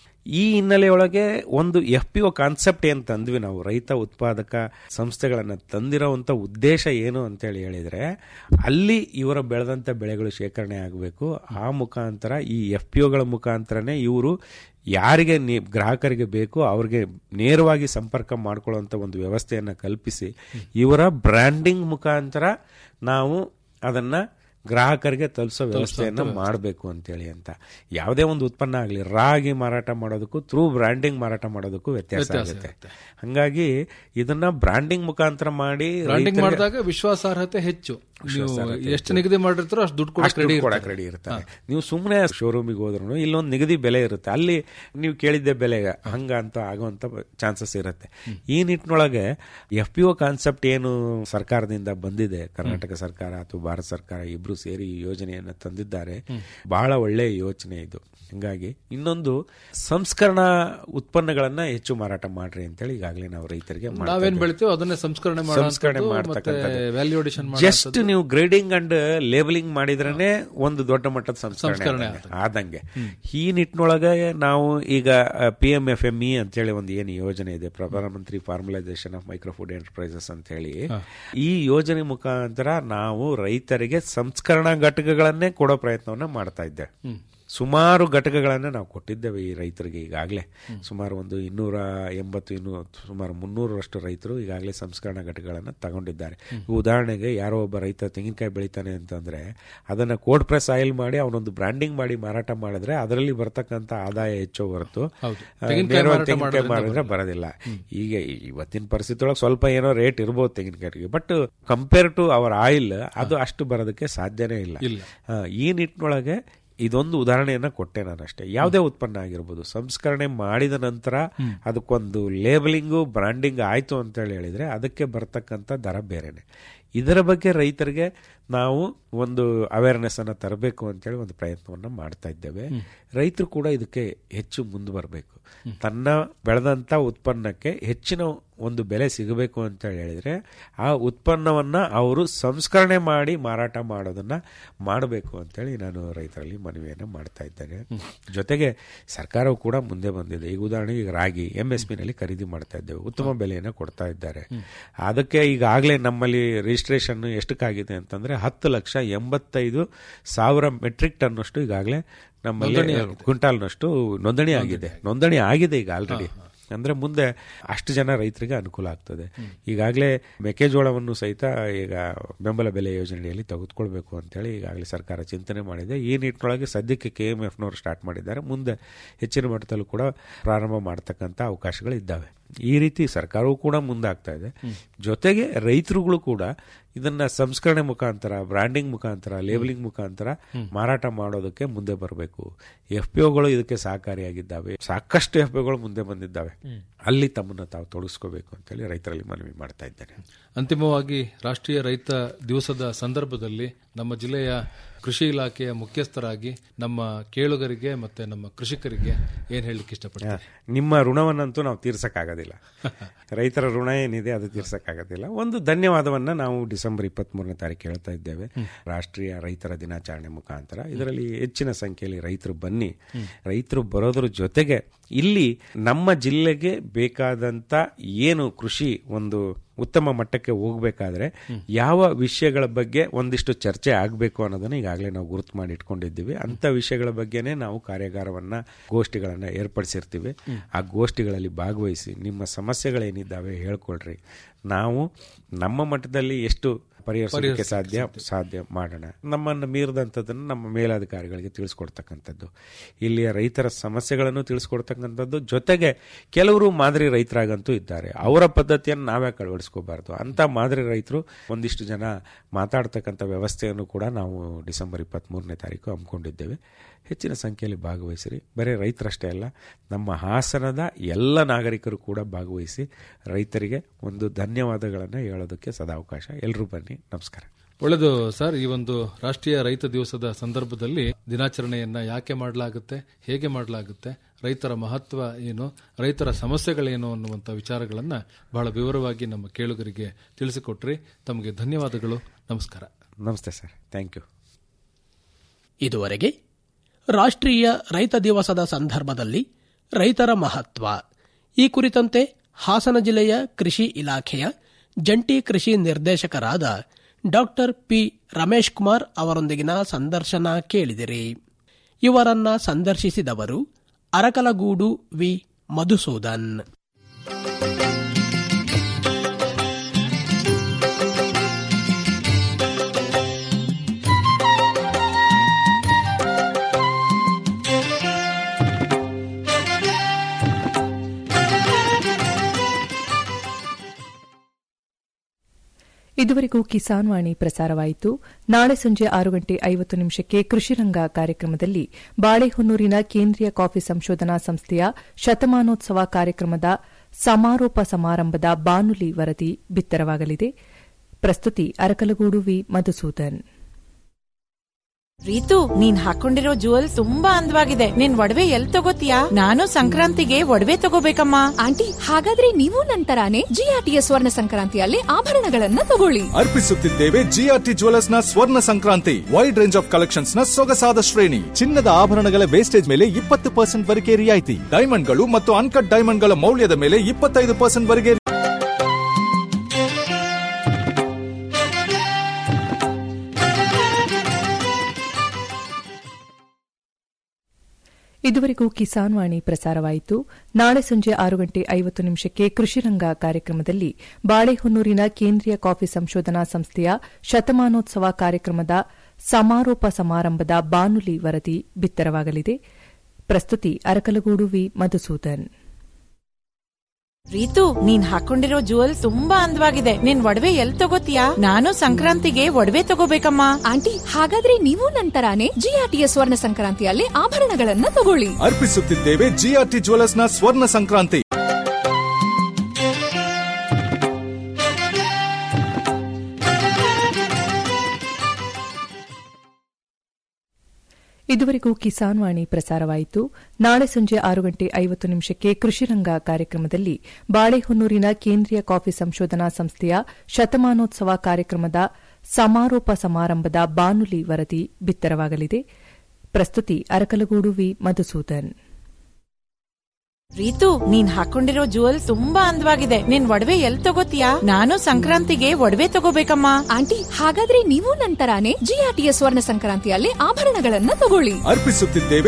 ಈ ಹಿನ್ನೆಲೆಯೊಳಗೆ ಒಂದು ಎಫ್ ಪಿ ಒ ಕಾನ್ಸೆಪ್ಟ್ ಏನ್ ತಂದ್ವಿ ನಾವು ರೈತ ಉತ್ಪಾದಕ ಸಂಸ್ಥೆಗಳನ್ನ ತಂದಿರೋವಂಥ ಉದ್ದೇಶ ಏನು ಅಂತೇಳಿ ಹೇಳಿದ್ರೆ ಅಲ್ಲಿ ಇವರ ಬೆಳೆದಂಥ ಬೆಳೆಗಳು ಶೇಖರಣೆ ಆಗಬೇಕು ಆ ಮುಖಾಂತರ ಈ ಎಫ್ ಪಿ ಒಗಳ ಮುಖಾಂತರನೇ ಇವರು ಯಾರಿಗೆ ನೀ- ಗ್ರಾಹಕರಿಗೆ ಬೇಕು ಅವ್ರಿಗೆ ನೇರವಾಗಿ ಸಂಪರ್ಕ ಮಾಡ್ಕೊಳ್ಳುವಂಥ ಒಂದು ವ್ಯವಸ್ಥೆಯನ್ನು ಕಲ್ಪಿಸಿ ಇವರ ಬ್ರ್ಯಾಂಡಿಂಗ್ ಮುಖಾಂತರ ನಾವು ಅದನ್ನ ಗ್ರಾಹಕರಿಗೆ ತಲುಪಿಸೋ ವ್ಯವಸ್ಥೆಯನ್ನ ಮಾಡಬೇಕು ಅಂತೇಳಿ ಅಂತ ಯಾವುದೇ ಒಂದು ಉತ್ಪನ್ನ ಆಗಲಿ ರಾಗಿ ಮಾರಾಟ ಮಾಡೋದಕ್ಕೂ ಥ್ರೂ ಬ್ರ್ಯಾಂಡಿಂಗ್ ಮಾರಾಟ ಮಾಡೋದಕ್ಕೂ ವ್ಯತ್ಯಾಸ ಆಗುತ್ತೆ ಹಂಗಾಗಿ ಇದನ್ನ ಬ್ರ್ಯಾಂಡಿಂಗ್ ಮುಖಾಂತರ ಮಾಡಿ ಬ್ರಾಂಡಿಂಗ್ ರೈತರಿಗೆ- ಮಾಡಿದಾಗ ವಿಶ್ವಾಸಾರ್ಹತೆ ಹೆಚ್ಚು ನೀವು ಎಷ್ಟು ನಿಗದಿ ಮಾಡಿರ್ತಾರೋ ಅಷ್ಟು ದುಡ್ಡು ಕೊಡಕ್ಕೆ ಅಷ್ಟು ರೆಡಿ ಕೊಡಕ್ ರೆಡಿ ಇರ್ತಾರೆ ನೀವು ಸುಮ್ಮನೆ ಶೋರೂಮಿಗೆ ಹೋದ್ರು ಇಲ್ಲೊಂದು ನಿಗದಿ ಬೆಲೆ ಇರುತ್ತೆ ಅಲ್ಲಿ ನೀವು ಕೇಳಿದ್ದೆ ಬೆಲೆ ಹಂಗ ಅಂತ ಆಗುವಂತ ಚಾನ್ಸಸ್ ಇರುತ್ತೆ ಈ ನಿಟ್ಟಿನೊಳಗೆ ಎಫ್ ಪಿ ಒ ಕಾನ್ಸೆಪ್ಟ್ ಏನು ಸರ್ಕಾರದಿಂದ ಬಂದಿದೆ ಕರ್ನಾಟಕ ಸರ್ಕಾರ ಅಥವಾ ಭಾರತ ಸರ್ಕಾರ ಇಬ್ರು ಸೇರಿ ಈ ಯೋಜನೆಯನ್ನ ತಂದಿದ್ದಾರೆ ಬಹಳ ಒಳ್ಳೆಯ ಯೋಚನೆ ಇದು ಹಿಂಗಾಗಿ ಇನ್ನೊಂದು ಸಂಸ್ಕರಣಾ ಉತ್ಪನ್ನಗಳನ್ನ ಹೆಚ್ಚು ಮಾರಾಟ ಮಾಡ್ರಿ ಅಂತೇಳಿ ಈಗಾಗಲೇ ನಾವು ರೈತರಿಗೆ ಮಾಡ್ತಾ ನಾವೇನ್ ಇದ್ದೇವೆ. ಬೆಳಿತೀವೋ ಅದನ್ನೇ ಸಂಸ್ಕರಣೆ ಸಂಸ್ಕರಣೆ ಮಾಡುವಂಥದ್ದು ಮತ್ತೆ ಮಾಡ್ತಕ್ಕಂಥದ್ದು. ವ್ಯಾಲ್ಯೂ ಅಡಿಷನ್ ಜಸ್ಟ್ ನೀವು ಗ್ರೇಡಿಂಗ್ ಅಂಡ್ ಲೇಬಲಿಂಗ್ ಮಾಡಿದ್ರೇನೆ ಒಂದು ದೊಡ್ಡ ಮಟ್ಟದ ಸಂಸ್ಕರಣೆ ಸಂಸ್ಕರಣೆ ಆದಂಗೆ. ಆದಂಗೆ ಈ ನಿಟ್ಟಿನೊಳಗೆ ನಾವು ಈಗ P M F M E ಅಂತೇಳಿ ಒಂದು ಏನು ಯೋಜನೆ ಇದೆ ಪ್ರಧಾನಮಂತ್ರಿ formalisation of micro food enterprises ಅಂತ ಹೇಳಿ ಈ ಯೋಜನೆ ಮುಖಾಂತರ ನಾವು ರೈತರಿಗೆ ಸಂಸ್ಕರಣಾ ಘಟಕಗಳನ್ನೇ ಕೊಡೋ ಪ್ರಯತ್ನವನ್ನ ಮಾಡ್ತಾ ಇದ್ದೇವೆ ಸುಮಾರು ಘಟಕಗಳನ್ನು ನಾವು ಕೊಟ್ಟಿದ್ದೇವೆ ಈ ರೈತರಿಗೆ ಈಗಾಗಲೇ ಸುಮಾರು ಒಂದು ಇನ್ನೂರ ಎಂಬತ್ತು ಇನ್ನೂ ಸುಮಾರು ಮುನ್ನೂರರಷ್ಟು ರೈತರು ಈಗಾಗಲೇ ಸಂಸ್ಕರಣಾ ಘಟಕಗಳನ್ನು ತಗೊಂಡಿದ್ದಾರೆ ಉದಾಹರಣೆಗೆ ಯಾರೋ ಒಬ್ಬ ರೈತ ತೆಂಗಿನಕಾಯಿ ಬೆಳಿತಾನೆ ಅಂತಂದ್ರೆ ಅದನ್ನ ಕೋಲ್ಡ್ ಪ್ರೆಸ್ ಆಯಿಲ್ ಮಾಡಿ ಅವನೊಂದು ಬ್ರ್ಯಾಂಡಿಂಗ್ ಮಾಡಿ ಮಾರಾಟ ಮಾಡಿದ್ರೆ ಅದರಲ್ಲಿ ಬರ್ತಕ್ಕಂಥ ಆದಾಯ ಹೆಚ್ಚೋ ಹೊರತು ಹೌದು. ಆ, ತೆಂಗಿನಕಾಯಿ ನೇರವಾಗಿ ಮಾರಾಟ ತೆಂಗಿನಕಾಯಿ ಮಾಡೋದ್ರಿಂದ ಮಾಡಿದ್ರೆ ಬರೋದಿಲ್ಲ ಈಗ ಇವತ್ತಿನ ಪರಿಸ್ಥಿತಿ ಒಳಗೆ ಸ್ವಲ್ಪ ಏನೋ ರೇಟ್ ಇರ್ಬೋದು ತೆಂಗಿನಕಾಯಿಗೆ but compare to our oil ಅದು ಅಷ್ಟು ಬರೋದಕ್ಕೆ ಸಾಧ್ಯನೇ ಇಲ್ಲ ಇಲ್ಲ. ಆ, ಈ ನಿಟ್ಟಿನೊಳಗೆ ಇದೊಂದು ಉದಾಹರಣೆಯನ್ನ ಕೊಟ್ಟೆ ನಾನು ಅಷ್ಟೇ ಯಾವುದೇ ಉತ್ಪನ್ನ ಆಗಿರ್ಬೋದು ಸಂಸ್ಕರಣೆ ಮಾಡಿದ ನಂತರ ಅದಕ್ಕೊಂದು ಲೇಬಲಿಂಗು ಬ್ರಾಂಡಿಂಗ್ ಆಯ್ತು ಅಂತ ಹೇಳಿ ಹೇಳಿದ್ರೆ ಅದಕ್ಕೆ ಬರ್ತಕ್ಕಂಥ ದರ ಬೇರೆನೆ ಇದರ ಬಗ್ಗೆ ರೈತರಿಗೆ ನಾವು ಒಂದು ಅವೇರ್ನೆಸ್ ಅನ್ನ ತರಬೇಕು ಅಂತೇಳಿ ಒಂದು ಪ್ರಯತ್ನವನ್ನ ಮಾಡ್ತಾ ಇದ್ದೇವೆ ರೈತರು ಕೂಡ ಇದಕ್ಕೆ ಹೆಚ್ಚು ಮುಂದೆ ಬರಬೇಕು ತನ್ನ ಬೆಳೆದಂತ ಉತ್ಪನ್ನಕ್ಕೆ ಹೆಚ್ಚಿನ ಒಂದು ಬೆಲೆ ಸಿಗಬೇಕು ಅಂತ ಹೇಳಿದ್ರೆ ಆ ಉತ್ಪನ್ನವನ್ನ ಅವರು ಸಂಸ್ಕರಣೆ ಮಾಡಿ ಮಾರಾಟ ಮಾಡೋದನ್ನ ಮಾಡಬೇಕು ಅಂತೇಳಿ ನಾನು ರೈತರಲ್ಲಿ ಮನವಿಯನ್ನು ಮಾಡ್ತಾ ಇದ್ದೇನೆ ಜೊತೆಗೆ ಸರ್ಕಾರವು ಕೂಡ ಮುಂದೆ ಬಂದಿದೆ ಈಗ ಉದಾಹರಣೆಗೆ ಈಗ ರಾಗಿ ಎಂ ಎಸ್ ನಲ್ಲಿ ಖರೀದಿ ಮಾಡ್ತಾ ಇದ್ದೇವೆ ಉತ್ತಮ ಬೆಲೆಯನ್ನು ಕೊಡ್ತಾ ಇದ್ದಾರೆ ಅದಕ್ಕೆ ಈಗಾಗಲೇ ನಮ್ಮಲ್ಲಿ ರಿಜಿಸ್ಟ್ರೇಷನ್ ಎಷ್ಟಕ್ಕಾಗಿದೆ ಅಂತಂದ್ರೆ ಹತ್ತು ಲಕ್ಷ ಎಂಬತ್ತೈದು ಸಾವಿರ ಮೆಟ್ರಿಕ್ ಟನ್ ಅಷ್ಟು ಈಗಾಗಲೇ ನಮ್ಮಲ್ಲಿ ಕ್ವಿಂಟಾಲ್ನಷ್ಟು ನೋಂದಣಿ ಆಗಿದೆ ನೋಂದಣಿ ಆಗಿದೆ ಈಗ ಆಲ್ರೆಡಿ ಅಂದ್ರೆ ಮುಂದೆ ಅಷ್ಟು ಜನ ರೈತರಿಗೆ ಅನುಕೂಲ ಆಗ್ತದೆ ಈಗಾಗಲೇ ಮೆಕ್ಕೆಜೋಳವನ್ನು ಸಹಿತ ಈಗ ಬೆಂಬಲ ಬೆಲೆ ಯೋಜನೆಯಲ್ಲಿ ತೆಗೆದುಕೊಳ್ಬೇಕು ಅಂತೇಳಿ ಈಗಾಗಲೇ ಸರ್ಕಾರ ಚಿಂತನೆ ಮಾಡಿದೆ ಈ ನಿಟ್ಟಿನೊಳಗೆ ಸದ್ಯಕ್ಕೆ ಕೆ ಎಂ ಎಫ್ನವರು ಸ್ಟಾರ್ಟ್ ಮಾಡಿದ್ದಾರೆ ಮುಂದೆ ಹೆಚ್ಚಿನ ಮಟ್ಟದಲ್ಲೂ ಕೂಡ ಪ್ರಾರಂಭ ಮಾಡ್ತಕ್ಕಂಥ ಅವಕಾಶಗಳು ಇದ್ದಾವೆ ಈ ರೀತಿ ಸರ್ಕಾರವೂ ಕೂಡ ಮುಂದಾಗ್ತಾ ಇದೆ ಜೊತೆಗೆ ರೈತರುಗಳು ಕೂಡ ಇದನ್ನ ಸಂಸ್ಕರಣೆ ಮುಖಾಂತರ ಬ್ರಾಂಡಿಂಗ್ ಮುಖಾಂತರ ಲೇಬಲಿಂಗ್ ಮುಖಾಂತರ ಮಾರಾಟ ಮಾಡೋದಕ್ಕೆ ಮುಂದೆ ಬರಬೇಕು ಎಫ್ ಪಿ ಒಗಳು ಇದಕ್ಕೆ ಸಹಕಾರಿಯಾಗಿದ್ದಾವೆ ಸಾಕಷ್ಟು ಎಫ್ ಪಿ ಒಗಳು ಮುಂದೆ ಬಂದಿದ್ದಾವೆ ಅಲ್ಲಿ ತಮ್ಮನ್ನ ತಾವು ತೊಡಗಿಸ್ಕೋಬೇಕು ಅಂತೇಳಿ ರೈತರಲ್ಲಿ ಮನವಿ ಮಾಡ್ತಾ ಇದ್ದೇನೆ ಅಂತಿಮವಾಗಿ ರಾಷ್ಟ್ರೀಯ ರೈತ ದಿವಸದ ಸಂದರ್ಭದಲ್ಲಿ ನಮ್ಮ ಜಿಲ್ಲೆಯ ಕೃಷಿ ಇಲಾಖೆಯ ಮುಖ್ಯಸ್ಥರಾಗಿ ನಮ್ಮ ಕೇಳುಗರಿಗೆ ಮತ್ತೆ ನಮ್ಮ ಕೃಷಿಕರಿಗೆ ಏನ್ ಹೇಳಲಿಕ್ಕೆ ಇಷ್ಟಪಡ್ತಾರೆ ನಿಮ್ಮ ಋಣವನ್ನಂತೂ ನಾವು ತೀರ್ಸಕ್ಕಾಗೋದಿಲ್ಲ ರೈತರ ಋಣ ಏನಿದೆ ಅದು ತೀರ್ಸಕ್ಕಾಗೋದಿಲ್ಲ ಒಂದು ಧನ್ಯವಾದವನ್ನ ನಾವು ಡಿಸೆಂಬರ್ ಇಪ್ಪತ್ತ್ ಮೂರನೇ ತಾರೀಕು ಹೇಳ್ತಾ ಇದ್ದೇವೆ ರಾಷ್ಟ್ರೀಯ ರೈತರ ದಿನಾಚರಣೆ ಮುಖಾಂತರ ಇದರಲ್ಲಿ ಹೆಚ್ಚಿನ ಸಂಖ್ಯೆಯಲ್ಲಿ ರೈತರು ಬನ್ನಿ ರೈತರು ಬರೋದ್ರ ಜೊತೆಗೆ ಇಲ್ಲಿ ನಮ್ಮ ಜಿಲ್ಲೆಗೆ ಬೇಕಾದಂತ ಏನು ಕೃಷಿ ಒಂದು ಉತ್ತಮ ಮಟ್ಟಕ್ಕೆ ಹೋಗಬೇಕಾದ್ರೆ ಯಾವ ವಿಷಯಗಳ ಬಗ್ಗೆ ಒಂದಿಷ್ಟು ಚರ್ಚೆ ಆಗಬೇಕು ಅನ್ನೋದನ್ನ ಈಗಾಗಲೇ ನಾವು ಗುರುತು ಮಾಡಿ ಇಟ್ಕೊಂಡಿದ್ದೀವಿ ಅಂತ ವಿಷಯಗಳ ಬಗ್ಗೆನೇ ನಾವು ಕಾರ್ಯಾಗಾರವನ್ನ ಗೋಷ್ಠಿಗಳನ್ನ ಏರ್ಪಡಿಸಿರ್ತೀವಿ ಆ ಗೋಷ್ಠಿಗಳಲ್ಲಿ ಭಾಗವಹಿಸಿ ನಿಮ್ಮ ಸಮಸ್ಯೆಗಳೇನಿದ್ದಾವೆ ಹೇಳ್ಕೊಳ್ರಿ ನಾವು ನಮ್ಮ ಮಟ್ಟದಲ್ಲಿ ಎಷ್ಟು ಪರಿಹರಿಸೋದಕ್ಕೆ ಸಾಧ್ಯ ಸಾಧ್ಯ ಮಾಡೋಣ ನಮ್ಮನ್ನು ಮೀರಿದಂಥದ್ದನ್ನು ನಮ್ಮ ಮೇಲಾಧಿಕಾರಿಗಳಿಗೆ ತಿಳಿಸ್ಕೊಡ್ತಕ್ಕಂಥದ್ದು ಇಲ್ಲಿಯ ರೈತರ ಸಮಸ್ಯೆಗಳನ್ನು ತಿಳಿಸ್ಕೊಡ್ತಕ್ಕಂಥದ್ದು ಜೊತೆಗೆ ಕೆಲವರು ಮಾದರಿ ರೈತರಾಗಂತೂ ಇದ್ದಾರೆ ಅವರ ಪದ್ಧತಿಯನ್ನು ನಾವೇ ಅಳವಡಿಸ್ಕೋಬಾರ್ದು ಅಂತ ಮಾದರಿ ರೈತರು ಒಂದಿಷ್ಟು ಜನ ಮಾತಾಡ್ತಕ್ಕಂಥ ವ್ಯವಸ್ಥೆಯನ್ನು ಕೂಡ ನಾವು ಡಿಸೆಂಬರ್ ಇಪ್ಪತ್ತ್ಮೂರನೇ ತಾರೀಕು ಹಮ್ಮಿಕೊಂಡಿದ್ದೇವೆ ಹೆಚ್ಚಿನ ಸಂಖ್ಯೆಯಲ್ಲಿ ಭಾಗವಹಿಸಿರಿ ಬರೀ ರೈತರಷ್ಟೇ ಅಲ್ಲ ನಮ್ಮ ಹಾಸನದ ಎಲ್ಲ ನಾಗರಿಕರು ಕೂಡ ಭಾಗವಹಿಸಿ ರೈತರಿಗೆ ಒಂದು ಧನ್ಯವಾದಗಳನ್ನು ಹೇಳೋದಕ್ಕೆ ಸದಾವಕಾಶ ಎಲ್ಲರೂ ಬನ್ನಿ ನಮಸ್ಕಾರ ಒಳ್ಳೆಯದು ಸರ್ ಈ ಒಂದು ರಾಷ್ಟ್ರೀಯ ರೈತ ದಿವಸದ ಸಂದರ್ಭದಲ್ಲಿ ದಿನಾಚರಣೆಯನ್ನ ಯಾಕೆ ಮಾಡಲಾಗುತ್ತೆ ಹೇಗೆ ಮಾಡಲಾಗುತ್ತೆ ರೈತರ ಮಹತ್ವ ಏನು ರೈತರ ಸಮಸ್ಯೆಗಳೇನು ಅನ್ನುವಂಥ ವಿಚಾರಗಳನ್ನ ಬಹಳ ವಿವರವಾಗಿ ನಮ್ಮ ಕೇಳುಗರಿಗೆ ತಿಳಿಸಿಕೊಟ್ರಿ ತಮಗೆ ಧನ್ಯವಾದಗಳು ನಮಸ್ಕಾರ ನಮಸ್ತೆ ಸರ್ ಥ್ಯಾಂಕ್ ಯು ಇದುವರೆಗೆ ರಾಷ್ಟ್ರೀಯ ರೈತ ದಿವಸದ ಸಂದರ್ಭದಲ್ಲಿ ರೈತರ ಮಹತ್ವ ಈ ಕುರಿತಂತೆ ಹಾಸನ ಜಿಲ್ಲೆಯ ಕೃಷಿ ಇಲಾಖೆಯ ಜಂಟಿ ಕೃಷಿ ನಿರ್ದೇಶಕರಾದ ಡಾಕ್ಟರ್ ಪಿ ರಮೇಶ್ ಕುಮಾರ್ ಅವರೊಂದಿಗಿನ ಸಂದರ್ಶನ ಕೇಳಿದಿರಿ ಇವರನ್ನ ಸಂದರ್ಶಿಸಿದವರು ಅರಕಲಗೂಡು ವಿ ಮಧುಸೂದನ್ ಇದುವರೆಗೂ ಕಿಸಾನ್ ವಾಣಿ ಪ್ರಸಾರವಾಯಿತು ನಾಳೆ ಸಂಜೆ ಆರು ಗಂಟೆ ಐವತ್ತು ನಿಮಿಷಕ್ಕೆ ಕೃಷಿರಂಗ ಕಾರ್ಯಕ್ರಮದಲ್ಲಿ ಬಾಳೆಹೊನ್ನೂರಿನ ಕೇಂದ್ರೀಯ ಕಾಫಿ ಸಂಶೋಧನಾ ಸಂಸ್ಥೆಯ ಶತಮಾನೋತ್ಸವ ಕಾರ್ಯಕ್ರಮದ ಸಮಾರೋಪ ಸಮಾರಂಭದ ಬಾನುಲಿ ವರದಿ ಬಿತ್ತರವಾಗಲಿದೆ ಪ್ರಸ್ತುತಿ ಅರಕಲಗೂಡು ವಿ ಮಧುಸೂದನ್ ರೀತು ನೀನ್ ಹಾಕೊಂಡಿರೋ ಜುವೆಲ್ ತುಂಬಾ ಅಂದವಾಗಿದೆ ನಿನ್ ಒಡವೆ ಎಲ್ ತಗೋತೀಯಾ ನಾನು ಸಂಕ್ರಾಂತಿಗೆ ಒಡವೆ ತಗೋಬೇಕಮ್ಮ ಆಂಟಿ ಹಾಗಾದ್ರೆ ನೀವು ನಂತರಾನೆ ಜಿಆರ್ಟಿಯ ಸ್ವರ್ಣ ಸಂಕ್ರಾಂತಿಯಲ್ಲಿ ಆಭರಣಗಳನ್ನ ತಗೊಳ್ಳಿ ಅರ್ಪಿಸುತ್ತಿದ್ದೇವೆ ಜಿಆರ್ಟಿ ಜುವೆಲರ್ಸ್ ನ Swarna Sankranti wide range of collections ನ ಸೊಗಸಾದ ಶ್ರೇಣಿ ಚಿನ್ನದ ಆಭರಣಗಳ ವೇಸ್ಟೇಜ್ ಮೇಲೆ ಇಪ್ಪತ್ತು ಪರ್ಸೆಂಟ್ ವರೆಗೆ ರಿಯಾಯಿತಿ ಡೈಮಂಡ್ಗಳು ಮತ್ತು ಅನ್ಕಟ್ ಡೈಮಂಡ್ಗಳ ಮೌಲ್ಯದ ಮೇಲೆ ಇಪ್ಪತ್ತೈದು ಪರ್ಸೆಂಟ್ ವರೆಗೆ ಇದುವರೆಗೂ ಕಿಸಾನ್ ವಾಣಿ ಪ್ರಸಾರವಾಯಿತು ನಾಳೆ ಸಂಜೆ ಆರು ಗಂಟೆ ಐವತ್ತು ನಿಮಿಷಕ್ಕೆ ಕೃಷಿರಂಗ ಕಾರ್ಯಕ್ರಮದಲ್ಲಿ ಬಾಳೆಹೊನ್ನೂರಿನ ಕೇಂದ್ರೀಯ ಕಾಫಿ ಸಂಶೋಧನಾ ಸಂಸ್ಥೆಯ ಶತಮಾನೋತ್ಸವ ಕಾರ್ಯಕ್ರಮದ ಸಮಾರೋಪ ಸಮಾರಂಭದ ಬಾನುಲಿ ವರದಿ ಬಿತ್ತರವಾಗಲಿದೆ ಪ್ರಸ್ತುತಿ ಅರಕಲಗೂಡು ವಿ ಮಧುಸೂದನ್ ರೀತು ನೀನ್ ಹಾಕೊಂಡಿರೋ ಜುವೆಲ್ ತುಂಬಾ ಅಂದವಾಗಿದೆ ನಿನ್ ಒಡವೆ ಎಲ್ ತಗೋತೀಯಾ ನಾನು ಸಂಕ್ರಾಂತಿಗೆ ಒಡವೆ ತಗೋಬೇಕಮ್ಮ ಆಂಟಿ ಹಾಗಾದ್ರೆ ನೀವು ನಂತರಾನೆ ಜಿಆರ್ಟಿಯ ಸ್ವರ್ಣ ಸಂಕ್ರಾಂತಿಯಲ್ಲಿ ಆಭರಣಗಳನ್ನ ತಗೊಳ್ಳಿ ಅರ್ಪಿಸುತ್ತಿದ್ದೇವೆ ಜಿಆರ್ಟಿ ಜುವೆಲರ್ಸ್ ನ ಸ್ವರ್ಣ ಸಂಕ್ರಾಂತಿ ಇದುವರೆಗೂ ಕಿಸಾನ್ ವಾಣಿ ಪ್ರಸಾರವಾಯಿತು ನಾಳೆ ಸಂಜೆ ಆರು ಗಂಟೆ ಐವತ್ತು ನಿಮಿಷಕ್ಕೆ ಕೃಷಿರಂಗ ಕಾರ್ಯಕ್ರಮದಲ್ಲಿ ಬಾಳೆಹೊನ್ನೂರಿನ ಕೇಂದ್ರೀಯ ಕಾಫಿ ಸಂಶೋಧನಾ ಸಂಸ್ಥೆಯ ಶತಮಾನೋತ್ಸವ ಕಾರ್ಯಕ್ರಮದ ಸಮಾರೋಪ ಸಮಾರಂಭದ ಬಾನುಲಿ ವರದಿ ಬಿತ್ತರವಾಗಲಿದೆ ಪ್ರಸ್ತುತಿ ಅರಕಲಗೂಡು ವಿ ಮಧುಸೂದನ್ ರೀತು ನೀನ್ ಹಾಕೊಂಡಿರೋ ಜುವೆಲ್ ತುಂಬಾ ಅಂದವಾಗಿದೆ ನಿನ್ ಒಡವೆ ಎಲ್ ತಗೋತೀಯಾ ನಾನು ಸಂಕ್ರಾಂತಿಗೆ ಒಡವೆ ತಗೋಬೇಕಮ್ಮ ಆಂಟಿ ಹಾಗಾದ್ರೆ ನೀವು ನಂತರಾನೆ ಜಿಆರ್ಟಿಯ ಸ್ವರ್ಣ ಸಂಕ್ರಾಂತಿಯಲ್ಲಿ ಆಭರಣಗಳನ್ನ ತಗೊಳ್ಳಿ ಅರ್ಪಿಸುತ್ತಿದ್ದೇವೆ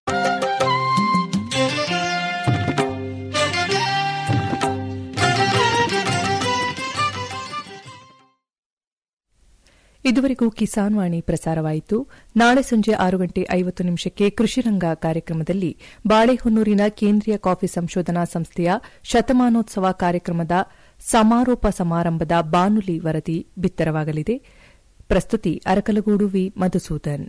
ಇದುವರೆಗೂ ಕಿಸಾನ್ ವಾಣಿ ಪ್ರಸಾರವಾಯಿತು ನಾಳೆ ಸಂಜೆ ಆರು ಗಂಟೆ ಐವತ್ತು ನಿಮಿಷಕ್ಕೆ ಕೃಷಿರಂಗ ಕಾರ್ಯಕ್ರಮದಲ್ಲಿ ಬಾಳೆಹೊನ್ನೂರಿನ ಕೇಂದ್ರೀಯ ಕಾಫಿ ಸಂಶೋಧನಾ ಸಂಸ್ಥೆಯ ಶತಮಾನೋತ್ಸವ ಕಾರ್ಯಕ್ರಮದ ಸಮಾರೋಪ ಸಮಾರಂಭದ ಬಾನುಲಿ ವರದಿ ಬಿತ್ತರವಾಗಲಿದೆ ಪ್ರಸ್ತುತಿ ಅರಕಲಗೂಡು ವಿ ಮಧುಸೂದನ್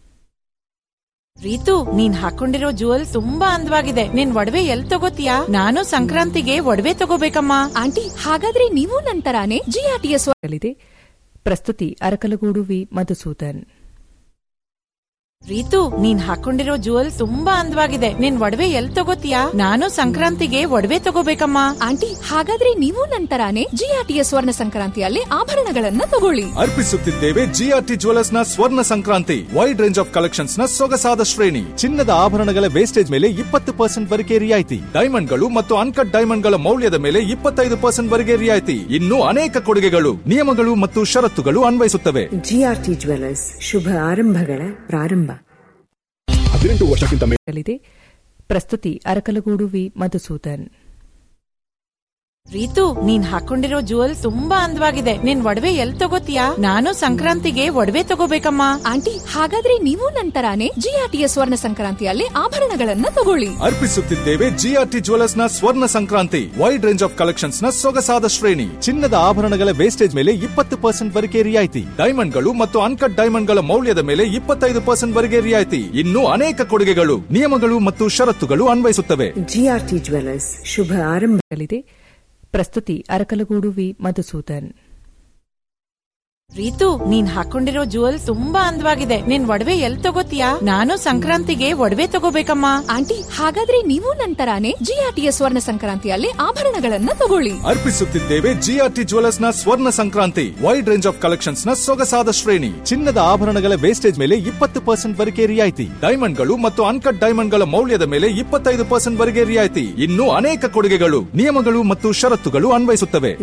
ರೀತು ನೀನ್ ಹಾಕೊಂಡಿರೋ ಜುವೆಲ್ ತುಂಬಾ ಅಂದವಾಗಿದೆ ನಿನ್ ಒಡವೆ ಎಲ್ ತಗೋತೀಯಾ ನಾನು ಸಂಕ್ರಾಂತಿಗೆ ಒಡವೆ ತಗೋಬೇಕಮ್ಮ ಆಂಟಿ ಹಾಗಾದ್ರೆ ನೀವು ನಂತರಾನೆ ಜಿಆರ್ಟಿಯ ಸ್ವರ್ಣ ಪ್ರಸ್ತುತಿ ಅರಕಲಗೂಡು ವಿ ಮಧುಸೂದನ್ ರೀತು ನೀನ್ ಹಾಕೊಂಡಿರೋ ಜುವೆಲ್ ತುಂಬಾ ಅಂದವಾಗಿದೆ ನಿನ್ ಒಡವೆ ಎಲ್ ತಗೋತೀಯಾ ನಾನು ಸಂಕ್ರಾಂತಿಗೆ ಒಡವೆ ತಗೋಬೇಕಮ್ಮ ಆಂಟಿ ಹಾಗಾದ್ರೆ ನೀವು ನಂತರಾನೆ ಜಿಆರ್ಟಿಯ ಸ್ವರ್ಣ ಸಂಕ್ರಾಂತಿಯಲ್ಲಿ ಆಭರಣಗಳನ್ನ ತಗೊಳ್ಳಿ ಅರ್ಪಿಸುತ್ತಿದ್ದೇವೆ ಜಿಆರ್ಟಿ ಜುವೆಲ್ಲರ್ಸ್ ನ Swarna Sankranti wide range of collections ನ ಸೊಗಸಾದ ಶ್ರೇಣಿ ಚಿನ್ನದ ಆಭರಣಗಳ ವೇಸ್ಟೇಜ್ ಮೇಲೆ ಇಪ್ಪತ್ತು ಪರ್ಸೆಂಟ್ ವರೆಗೆ ರಿಯಾಯಿತಿ ಡೈಮಂಡ್ಗಳು ಮತ್ತು ಅನ್ಕಟ್ ಡೈಮಂಡ್ಗಳ ಮೌಲ್ಯದ ಮೇಲೆ ಇಪ್ಪತ್ತೈದು ಪರ್ಸೆಂಟ್ ವರೆಗೆ ರಿಯಾಯಿತಿ ಇನ್ನೂ ಅನೇಕ ಕೊಡುಗೆಗಳು ನಿಯಮಗಳು ಮತ್ತು ಷರತ್ತುಗಳು ಅನ್ವಯಿಸುತ್ತವೆ ಜಿಆರ್ಟಿ ಜ್ಯುವೆಲ್ಲರ್ಸ್ ಶುಭ ಆರಂಭಗಳ ಪ್ರಾರಂಭ ಹದಿನೆಂಟು ವರ್ಷಕ್ಕಿಂತ ಲಿದೆ ಪ್ರಸ್ತುತಿ ಅರಕಲಗೂಡು ವಿ ಮಧುಸೂದನ್ ರೀತು ನೀನ್ ಹಾಕೊಂಡಿರೋ ಜುವೆಲ್ ತುಂಬಾ ಅಂದವಾಗಿದೆ ನಿನ್ ಒಡವೆ ಎಲ್ ತಗೋತೀಯಾ ನಾನು ಸಂಕ್ರಾಂತಿಗೆ ಒಡವೆ ತಗೋಬೇಕಮ್ಮ ಆಂಟಿ ಹಾಗಾದ್ರೆ ನೀವು ನಂತರಾನೆ ಜಿಆರ್ಟಿಯ ಸ್ವರ್ಣ ಸಂಕ್ರಾಂತಿಯಲ್ಲಿ ಆಭರಣಗಳನ್ನ ತಗೊಳ್ಳಿ ಅರ್ಪಿಸುತ್ತಿದ್ದೇವೆ ಜಿಆರ್ಟಿ ಜುವೆಲ್ಲರ್ಸ್ ನ Swarna Sankranti wide range of collections ನ ಸೊಗಸಾದ ಶ್ರೇಣಿ ಚಿನ್ನದ ಆಭರಣಗಳ ವೇಸ್ಟೇಜ್ ಮೇಲೆ ಇಪ್ಪತ್ತು ಪರ್ಸೆಂಟ್ ವರೆಗೆ ರಿಯಾಯಿತಿ ಡೈಮಂಡ್ಗಳು ಮತ್ತು ಅನ್ಕಟ್ ಡೈಮಂಡ್ಗಳ ಮೌಲ್ಯದ ಮೇಲೆ ಇಪ್ಪತ್ತೈದು ಪರ್ಸೆಂಟ್ ವರೆಗೆ ರಿಯಾಯಿತಿ ಇನ್ನೂ ಅನೇಕ ಕೊಡುಗೆಗಳು ನಿಯಮಗಳು ಮತ್ತು ಷರತ್ತುಗಳು ಅನ್ವಯಿಸುತ್ತವೆ ಜಿಆರ್ಟಿ ಜ್ಯುವೆಲ್ಲರ್ಸ್ ಶುಭ ಆರಂಭ ಲಿದೆ ಪ್ರಸ್ತುತಿ ಅರಕಲಗೂಡು ವಿ ಮಧುಸೂದನ್ ರೀತು ನೀನ್ ಹಾಕೊಂಡಿರೋ ಜುವೆಲ್ ತುಂಬಾ ಅಂದವಾಗಿದೆ ನಿನ್ ಒಡವೆ ಎಲ್ ತಗೋತೀಯಾ ನಾನು ಸಂಕ್ರಾಂತಿಗೆ ಒಡವೆ ತಗೋಬೇಕಮ್ಮ ಆಂಟಿ ಹಾಗಾದ್ರೆ ನೀವು ನಂತರಾನೆ ಜಿಆರ್ಟಿಯ ಸ್ವರ್ಣ ಸಂಕ್ರಾಂತಿಯಲ್ಲಿ ಆಭರಣಗಳನ್ನ ತಗೊಳ್ಳಿ ಅರ್ಪಿಸುತ್ತಿದ್ದೇವೆ ಜಿಆರ್ಟಿ ಜುವೆಲ್ಲರ್ಸ್ ನ Swarna Sankranti wide range of collections ನ ಸೊಗಸಾದ ಶ್ರೇಣಿ ಚಿನ್ನದ ಆಭರಣಗಳ ವೇಸ್ಟೇಜ್ ಮೇಲೆ ಇಪ್ಪತ್ತು ಪರ್ಸೆಂಟ್ ವರೆಗೆ ರಿಯಾಯಿತಿ ಡೈಮಂಡ್ಗಳು ಮತ್ತು ಅನ್ಕಟ್ ಡೈಮಂಡ್ಗಳ ಮೌಲ್ಯದ ಮೇಲೆ ಇಪ್ಪತ್ತೈದು ಪರ್ಸೆಂಟ್ ವರೆಗೆ ರಿಯಾಯಿತಿ ಇನ್ನೂ ಅನೇಕ ಕೊಡುಗೆಗಳು ನಿಯಮಗಳು ಮತ್ತು ಷರತ್ತುಗಳು ಅನ್ವಯಿಸುತ್ತವೆ